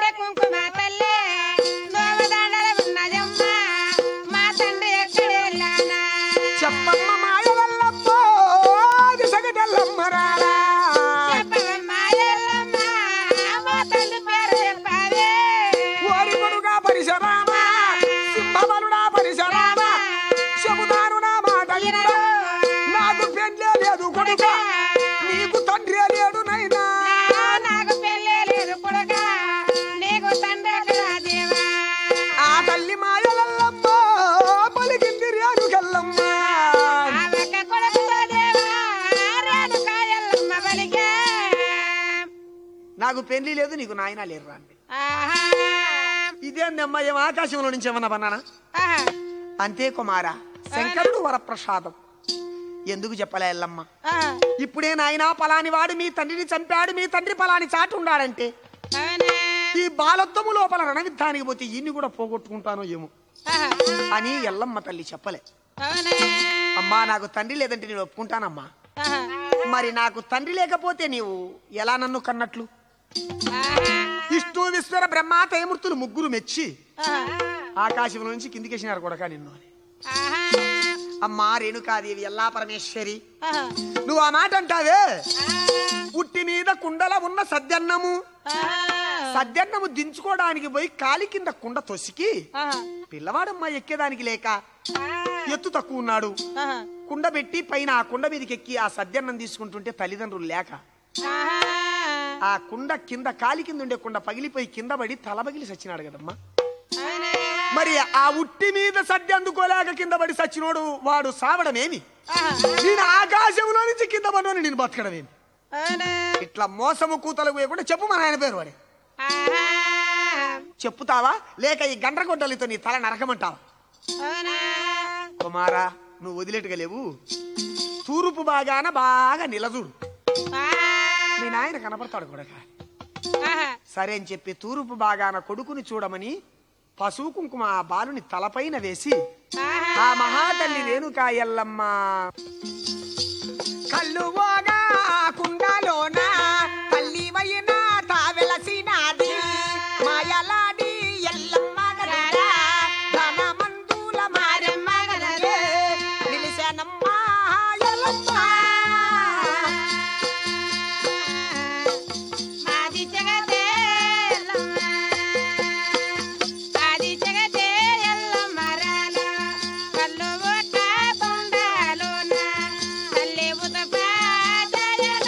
నాకు పెళ్లి లేదు నీకు నాయన లేరు అండి ఇదేందమ్మా ఏం ఆకాశంలో నుంచి ఏమన్నా పన్నానా అంతే కుమారా శంకరుడు వరప్రసాదం ఎందుకు చెప్పలే ఎల్లమ్మ ఇప్పుడే నాయనా పలాని వాడు మీ తండ్రిని చంపాడు మీ తండ్రి పలాని చాటు ఉండాడంటే ఈ బాలత్వము లోపల రణవిద్ధానికి పోతే ఈయన్ని కూడా పోగొట్టుకుంటానో ఏమో అని ఎల్లమ్మ తల్లి చెప్పలే అమ్మా నాకు తండ్రి లేదంటే నేను ఒప్పుకుంటానమ్మా మరి నాకు తండ్రి లేకపోతే నీవు ఎలా నన్ను కన్నట్లు విష్ణు విశ్వర బ్రహ్మ తయమూర్తులు ముగ్గురు మెచ్చి ఆకాశం నుంచి కిందికేసినారు కొడక నిన్ను అని అమ్మా రేణుకాదేవి ఎల్లా పరమేశ్వరి నువ్వు ఆ మాట అంటావే పుట్టి మీద కుండల ఉన్న సద్యన్నము సద్యన్నము దించుకోవడానికి పోయి కాలి కింద కుండ తొసికి పిల్లవాడమ్మా ఎక్కేదానికి లేక ఎత్తు తక్కువ ఉన్నాడు కుండ పెట్టి పైన ఆ కుండ మీదకి ఎక్కి ఆ సద్యన్నం తీసుకుంటుంటే తల్లిదండ్రులు లేక ఆ కుండ కింద కాలి కింద ఉండే కుండ పగిలిపోయి కింద పడి తల పగిలి సచ్చినాడు కదమ్మా మరి ఆ ఉట్టి మీద సద్య అందుకోలేక కింద పడి సచ్చినోడు వాడు సావడమేమి నేను ఆకాశంలో నుంచి కింద పడినోని నేను బతకడమేమి ఇట్లా మోసము కూతలు వేయకుండా చెప్పు మన ఆయన పేరు వాడే చెప్పుతావా లేక ఈ గండ్రగొడ్డలితో నీ తల నరకమంటావా కుమారా నువ్వు వదిలేట్టుగా లేవు తూర్పు బాగాన బాగా నిలజూడు మీ నాయన కనపడతాడు కొడక సరే అని చెప్పి తూర్పు బాగాన కొడుకుని చూడమని పశువు కుంకుమ ఆ బాలుని తలపైన వేసి ఆ మహాతల్లి రేణుకా ఎల్లమ్మ కల్లువోగా కుండలోన తల్లి వైన తావెలసినాది మాయలాడి ఎల్లమ్మ గదరా ధనమంతుల మారెమ్మ గదరే నిలిసెనమ్మ ఎల్లమ్మ మాది జగతే ఎల్లమ్మ. మాది జగతే ఎల్లమ్మ రాల. కళ్ళు ఊట కుండలోన తల్లి ఉతప జయల.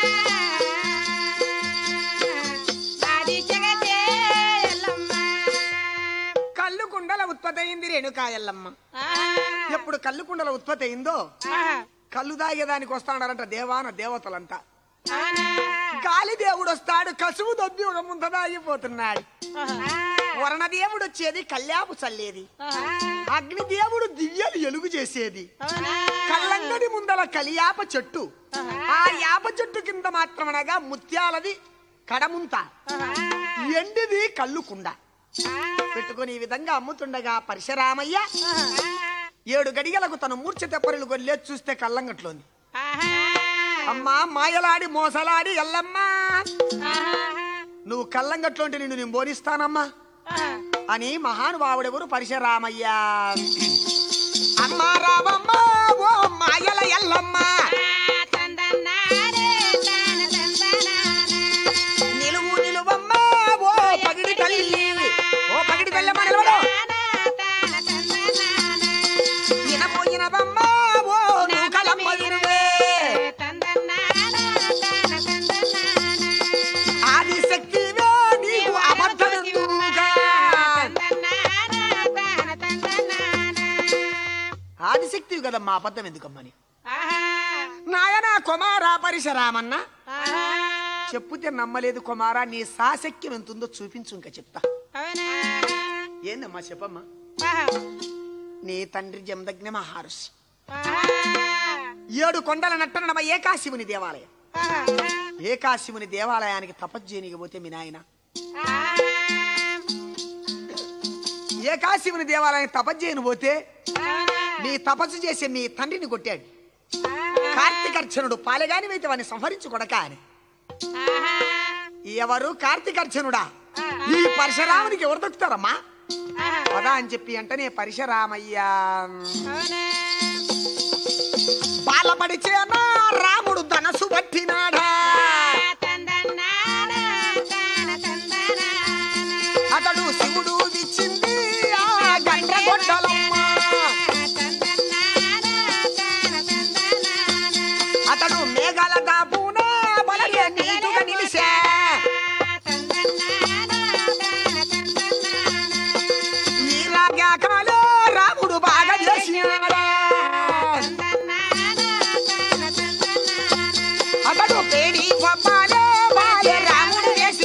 మాది జగతే ఎల్లమ్మ. కళ్ళు కుండల ఉత్పత్తి అయింది రేణుకా ఎల్లమ్మ ఆహా. ఎప్పుడు కళ్ళు కుండల ఉత్పత్తి అయిందో ఆహా. కళ్ళు దాగేదానికి వస్తాడారంట దేవాన దేవతలంతా అవునా? గాలి దేవుడు వస్తాడు కసువు దొబ్బి ఒక ముంత దాగిపోతున్నాడు ఆహా. వరణ దేవుడు వచ్చేది కళ్యాపు చల్లేది ఆహా. అగ్ని దేవుడు దివ్యలు ఎలుగు చేసేది అవునా? కళ్ళంగడి ముందల కలియాప చెట్టు ఆ యాప చెట్టు కింద మాత్రమనగా ముత్యాలది కడముంత ఎండిది కళ్ళు కుండ పెట్టుకొని ఈ విధంగా అమ్ముతుండగా పరశురామయ్య ఏడు గడియలకు తన మూర్ఛ తెప్పరులు గొల్లే చూస్తే కళ్ళంగట్లోని ఆహా. అమ్మా మాయలాడి మోసలాడి ఎల్లమ్మా ఆహా. నువ్వు కళ్ళంగట్లో ఉంటే నిన్ను నేను బోనిస్తానమ్మా ఆహా. అని మహానుభావుడెవరు పరశురామయ్య అమ్మా రామమ్మ ఓ మాయల ఎల్లమ్మ తందనారే తాన తందనానా. నిలువు నిలువమ్మ ఓ పగిడి తల్లి ఓ పగిడి తల్లమ్మ నిలవడు తానా తాన తందనానా. ఇనపు ఇనపమ్మ ఓ నూకలమ్మ ఇరువే తందనానా తాన తందనానా. ఆది శక్తివే నీవు అబద్ధమెందుగా తందనానా తాన తందనానా. ఆదిశక్తివి కదమ్మా అబద్ధం ఎందుకమ్మని ఆహా. నాయనా కుమారా పరశురామన్న ఆహా. చెప్పుతే నమ్మలేదు కుమారా నీ సాశక్యం ఎంతుందో చూపించు ఇంకా చెప్తా అవునా? ఏందమ్మా చెప్పమ్మా ఆహా. నీ తండ్రి జమదగ్ని మహర్షి ఆహా. ఏడు కొండల నట్టనడమ ఏకాశివుని దేవాలయం ఆహా. ఏకాశివుని దేవాలయానికి తపజ్జేనికి పోతే మీ నాయన ఆహా. ఏకాశివుని దేవాలయానికి తపజ్జేయను పోతే అవునా? నీ తపస్సు చేసే మీ తండ్రిని కొట్టాడు ఆహా. కార్తీకర్చనుడు పాలెగాని అయితే వాడిని సంహరించు కొడక అని ఆహా. ఎవరు కార్తీకర్చనుడా ఈ పరశురామునికి ఎవరు దొక్కుతారమ్మా ఆహా. పదా అని చెప్పి అంటనే పరశురామయ్యా అవునా? బాలపడిచేనా రాముడు ధనసు పట్టినాడా తందనానా తాన తందనానా. అతడు శివుడు ఇచ్చింది ఆ గండ్రగొడ్డలమ్మ తందనానా తాన తందనానా. అతడు మేఘాల దాపున బలగే నీటుగా నిలిచా తందనానా తాన తందనానా. ఈ రాజ్యాకాలో రాముడు బాగా చేసినాడా తందనానా తాన తందనానా. అతడు పేడి పప్పాలే బాలే రాముడు చేసి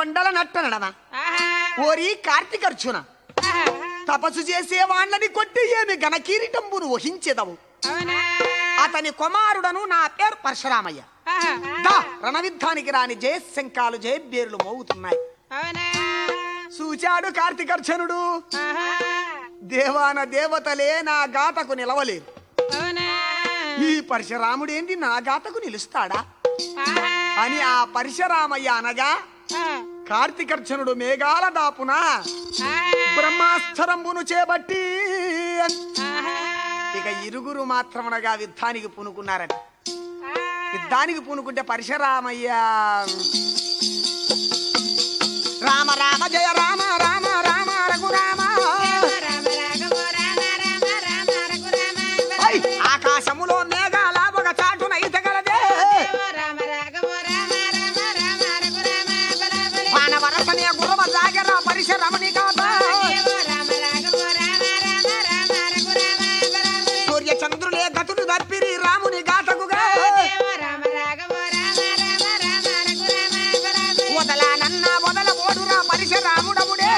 కొండల నట్టనడమా ఓరి కార్తీకర్చున తపస్సు చేసే వాళ్ళని కొట్టి ఏమి ఘనకీరిటంబును వహించెదవు అతని కుమారుడను నా పేరు పరశురామయ్య దా రణవిద్ధానికి రాని జయశంకాలు జయబేరులు మోగుతున్నాయి చూచాడు కార్తీకర్చనుడు దేవాన దేవతలే నా గాతకు నిలవలేరు ఈ పరశురాముడేంటి నా గాతకు నిలుస్తాడా అని ఆ పరశురామయ్య అనగా కార్తీకర్చనుడు మేఘాల దాపున బ్రహ్మాస్త్రంబును చేపట్టి ఇక ఇరుగురు మాత్రమునగా యుద్ధానికి పూనుకున్నారట యుద్ధానికి పూనుకుంటే పరశురామయ్య రామ రామ జయ రామ రామ రామ రఘురామ ఐ, ఆకాశములో మేఘాల ఒక చాటున ఇతగలదే వానవరసనే గురవ జాగర పరిశరమణి కాత సూర్య చంద్రులే గతులు దప్పిరి రాముని గాతకుగా వదలానన్న వదల ఓడురా పరిశరాముడముడే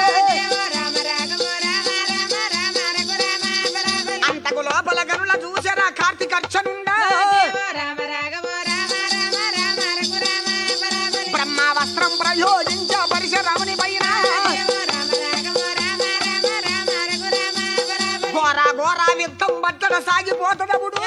అంతకు లోపల గనుల చూసరా కార్తీకర్చనుండా బ్రహ్మ వస్త్రం ప్రయోగించ పరిశరాముని పైన ఘోర ఘోర యుద్ధం బట్టల సాగిపోతడముడు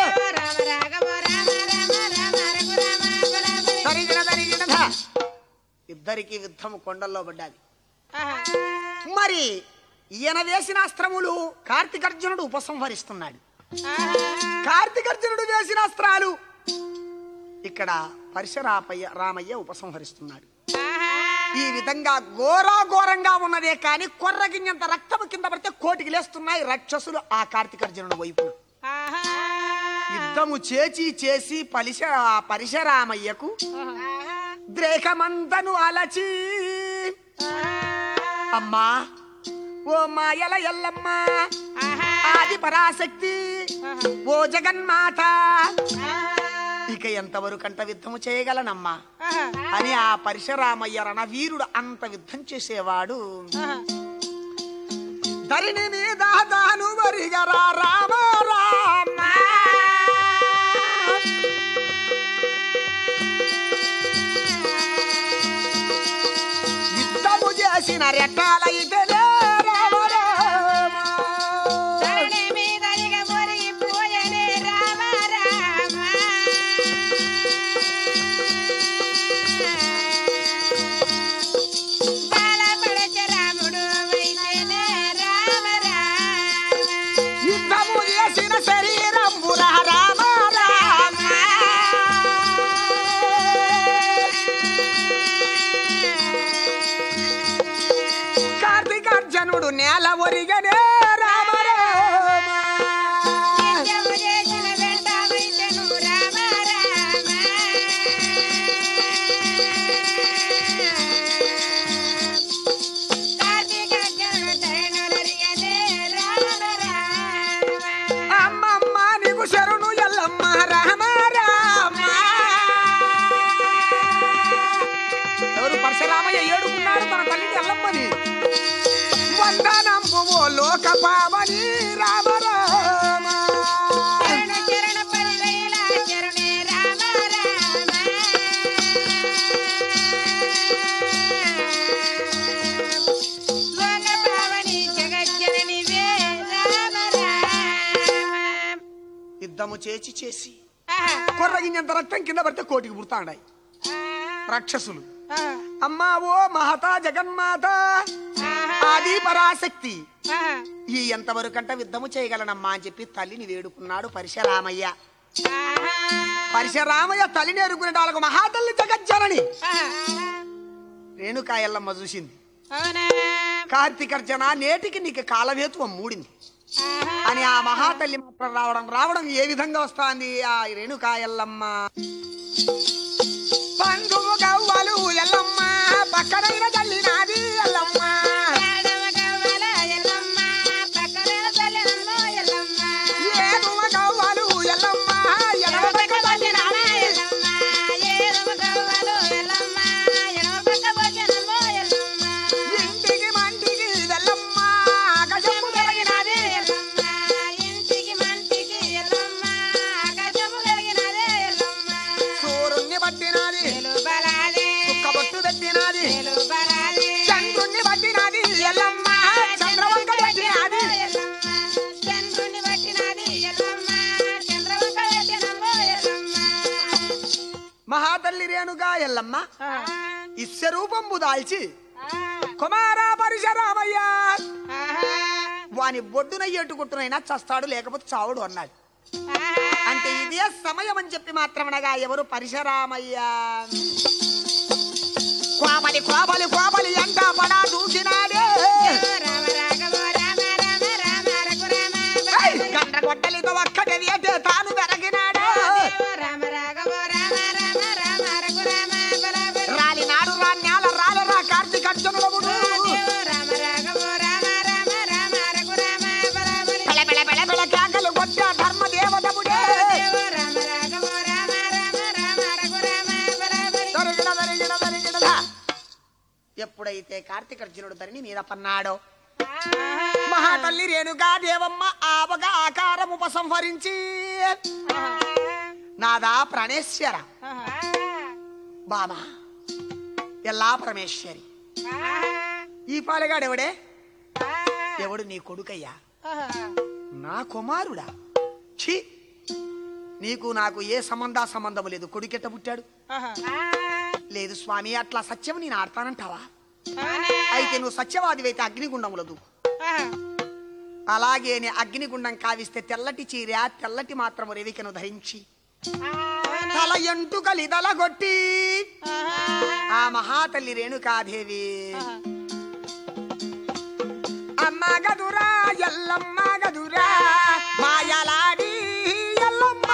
తరిగిన తరిగిన ఇద్దరికి యుద్ధం కొండల్లో పడ్డాది మరి ఈయన వేసిన అస్త్రములు కార్తీకర్జునుడు ఉపసంహరిస్తున్నాడు కార్తీకర్జునుడు వేసిన అస్త్రాలు ఇక్కడ పరశురాపయ్య రామయ్య ఉపసంహరిస్తున్నాడు ఈ విధంగా ఘోరాఘోరంగా ఉన్నదే కానీ కొర్రగిన్నంత రక్తము కింద పడితే కోటికి లేస్తున్నాయి రాక్షసులు ఆ కార్తీకర్జునుడు వైపు యుద్ధము చేచి చేసి పలిశ ఆ పరశురామయ్యకు ద్రేకమంతను అలచి అమ్మా ఓ మాయల ఎల్లమ్మ ఆది పరాశక్తి ఓ జగన్మాత ఇక ఎంతవరకు అంట యుద్ధము చేయగలనమ్మా అని ఆ పరశురామయ్య రణవీరుడు అంత యుద్ధం చేసేవాడు ధరిని మీద తాను వరిగరా రామ రామ యుద్ధము చేసిన రెట్టాలైతేనే రామ రామ యుద్ధము చేసిన శరీరం రామ రామ కార్తీకార్జునుడు నేల ఒరిగనే రామ రామ అమ్మమ్మ నీకు శరణు ఎల్లమ్మ రామ రామ ఎవరు పరశురామయ్య ఏడుకున్నాడు తన తల్లిని ఎల్లమ్మని వందనంబు ఓ లోక పావని రామ రామ యుద్ధము చేసి చేసి కొర్రగిన్నంత రక్తం కింద పడితే కోటికి పుడతాడాయి రాక్షసులు అమ్మా ఓ మహతా జగన్మాత ఆది పరాశక్తి ఈ ఎంతవరకంట యుద్ధము చేయగలనమ్మా అని చెప్పి తల్లిని వేడుకున్నాడు పరశురామయ్య పరశురామయ్య తల్లిని ఎరుకునే వాళ్ళకు మహాతల్లి జగజ్జనని రేణుకాయల్లమ్మ చూసింది కార్తీకర్జన నేటికి నీకు కాలవేతువం మూడింది అని ఆ మహాతల్లి మాత్రం రావడం రావడం ఏ విధంగా వస్తాంది ఆ రేణుకాయల్లమ్మ పండుగ గవ్వలు ఎల్లమ్మ పక్కనైన తల్లి నాది ఎల్లమ్మ ఏనుమ గవ్వలు ఎల్లమ్మ ఎడమ పక్క తల్లి నాది ఎల్లమ్మ ఇస్వరూపంబు దాల్చి కుమారా పరిశరామయ్య వాని బొడ్డున ఎట్టుకుంటునైనా చస్తాడు లేకపోతే చావుడు అన్నాడు అంటే ఇదే సమయం అని చెప్పి మాత్రమనగా ఎవరు పరిశరామయ్యా కోపలి కోపలి కోపలి ఎంట పడా దూకినాడే ఏయ్! గంట గొడ్డలితో ఒక్కటే వేటే తాను పెరగినాడు రాలినాడు రాన్యాల రాలరా కార్తీక అర్జునులముడు పెళ పెళ పెళ పెళ కేకలు కొట్టా ధర్మ దేవతముడే దొరికిన దొరికిన దొరికిన ఎప్పుడైతే కార్తీక అర్జునుడు ధరిని మీద పన్నాడో మహాతల్లి రేణుగా దేవమ్మ ఆవగా ఆకారం ఉపసంహరించి నాదా ప్రాణేశ్వర బాబా ఎల్లా పరమేశ్వరి ఈ పాలగాడెవడే ఎవడు నీ కొడుకయ్యా నా కుమారుడా ఛీ నీకు నాకు ఏ సంబంధ సంబంధం లేదు కొడుకెట్ట పుట్టాడు లేదు స్వామి అట్లా సత్యం నేను ఆడతానంటావా అయితే నువ్వు సత్యవాదివైతే అగ్నిగుండముల దూకు అలాగే నే అగ్నిగుండం కావిస్తే తెల్లటి చీర తెల్లటి మాత్రము రేవికను ధరించి తల ఎంటుకలి దలగొట్టి ఆ మహాతల్లి రేణుకాదేవి అమ్మ గదురా ఎల్లమ్మ గదురా మాయలాడి ఎల్లమ్మ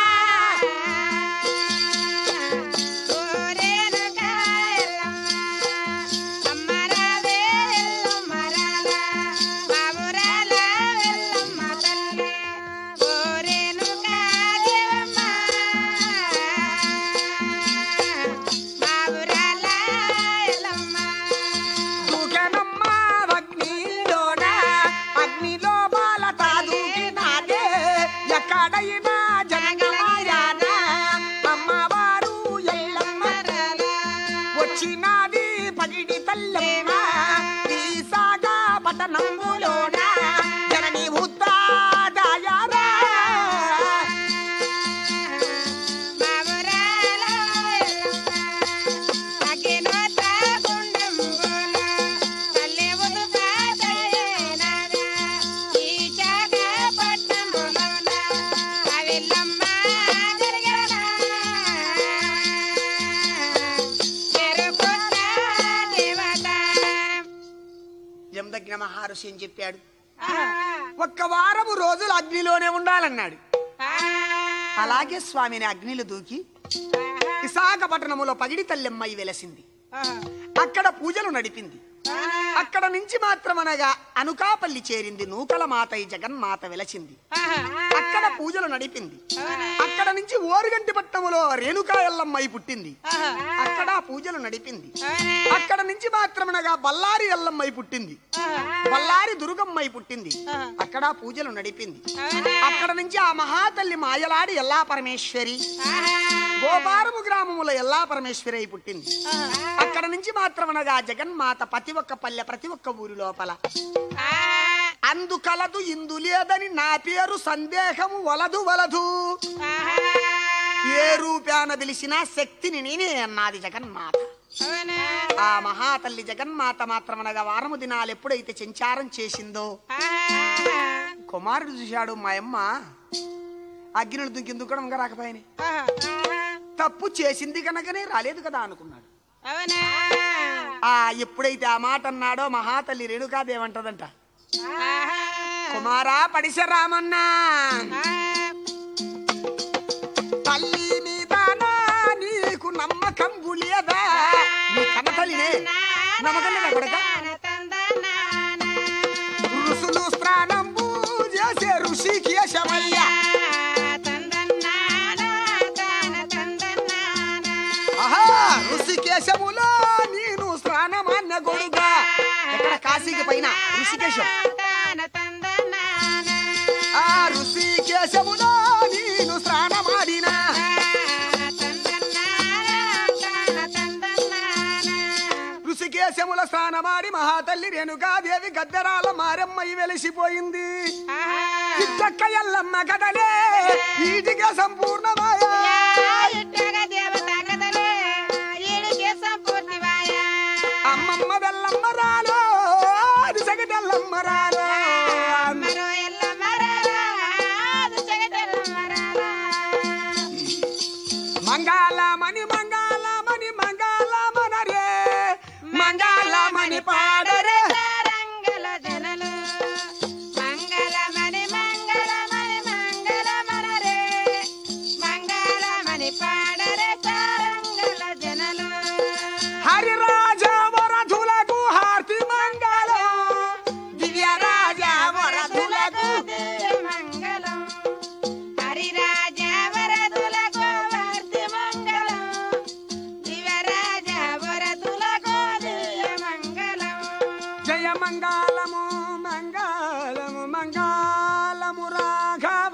దూకెనమ్మ అగ్నిలోన అగ్నిలో బాల తాదూకినాదే ఎక్కడైనా జనగమాయాన అమ్మవారు ఎల్లమ్మ వచ్చినాది పగిడి తల్లమ్మ తీసాగా పట్టణములోన జనని ఉత్తాదాయారా జమదగ్న మహర్షి అని చెప్పాడు ఒక్క వారము రోజులు అగ్నిలోనే ఉండాలన్నాడు అలాగే స్వామిని అగ్నిలో దూకి విశాఖపట్నములో పగిడి తల్లెమ్మాయి వెలసింది అక్కడ పూజలు నడిపింది అక్కడ నుంచి మాత్రమనగా అనుకాపల్లి చేరింది నూకల మాతయ్య జగన్మాత వెలసింది అక్కడ పూజలు నడిపింది అక్కడ నుంచి ఓరుగంటి పట్టణములో రేణుకా ఎల్లమ్మాయి పుట్టింది అక్కడ పూజలు నడిపింది అక్కడ నుంచి మాత్రమనగా బల్లారి ఎల్లమ్మాయి పుట్టింది బల్లారి దుర్గమ్మాయి పుట్టింది అక్కడ పూజలు నడిపింది అక్కడ నుంచి ఆ మహాతల్లి మాయలాడి ఎల్లా పరమేశ్వరి గోపారము గ్రామముల ఎల్లా పరమేశ్వరి అయి పుట్టింది అక్కడ నుంచి మాత్రమనగా జగన్మాత ప్రతి ఒక్క పల్లె ప్రతి ఒక్క ఊరి లోపల అందు కలదు ఇందు లేదని నా పేరు సందేహము వలదు వలదు ఏ రూపాన పిలిచినా శక్తిని నేనే అన్నది జగన్మాత ఆ మహాతల్లి జగన్మాత మాత్రమనగా వారము దినాలు ఎప్పుడైతే సంచారం చేసిందో కుమారుడు చూశాడు మా అమ్మ అగ్నిని దుంకిందుకు కూడా ఇంకా రాకపోయాని తప్పు చేసింది కనుకనే రాలేదు కదా అనుకున్నాడు ఆ ఎప్పుడైతే ఆ మాట అన్నాడో మహాతల్లి రేణుకాదేవంటదంట కుమారా పడిశరామన్నా తల్లి మీదనా నీకు నమ్మకం లేదా నీ కన్న తల్లినే నమ్మకం లేదా కొడక ఋషులు స్నానంబు చేసే ఋషికి శమయ్య ఆహా ఋషికేశములో నేను స్నానమాన్య గొడుగా ఎక్కడ కాశీకి పైన ఋషికేశం ఆ ఋషికేశములో నేను స్నానమాడినా ఋషికేశముల స్నానమాడి మహాతల్లి రేణుకాదేవి గద్దరాల మారెమ్మయి వెలిసిపోయింది చిట్టక్క ఎల్లమ్మ కదలే ఈటిగా సంపూర్ణమాయా ఎల్లమ్మరాలో మరో ఎల్లమ్మ రారా, దుచ్చగటెల్లమ్మ రారా. మంగాళమణి మంగాళమణి మంగాళమనరే మంగాళమణి పాడరే రంగుల జనలు మంగళమణి మంగళమణి మంగళమనరే మంగళమణి పాడరే రంగుల జనలు హరిరాజ వరధులకు హార్తి మంగళం దివ్య రాజ వరధులకు దివ్య మంగళం హరిరాజ వరదులకు వార్తి మంగళం దివరాజ వరదులకు దివ్య మంగళం జయ మంగళము మంగళము మంగళము రాఘవ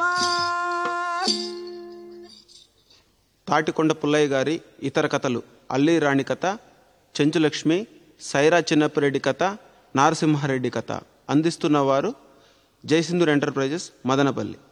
తాటికొండ పుల్లయ్య గారి ఇతర కథలు అల్లి రాణి కథ చెంచులక్ష్మి సైరా చిన్నప్పరెడ్డి కథ నారసింహారెడ్డి కథ అందిస్తున్నవారు జయసింధూర్ ఎంటర్ప్రైజెస్ మదనపల్లి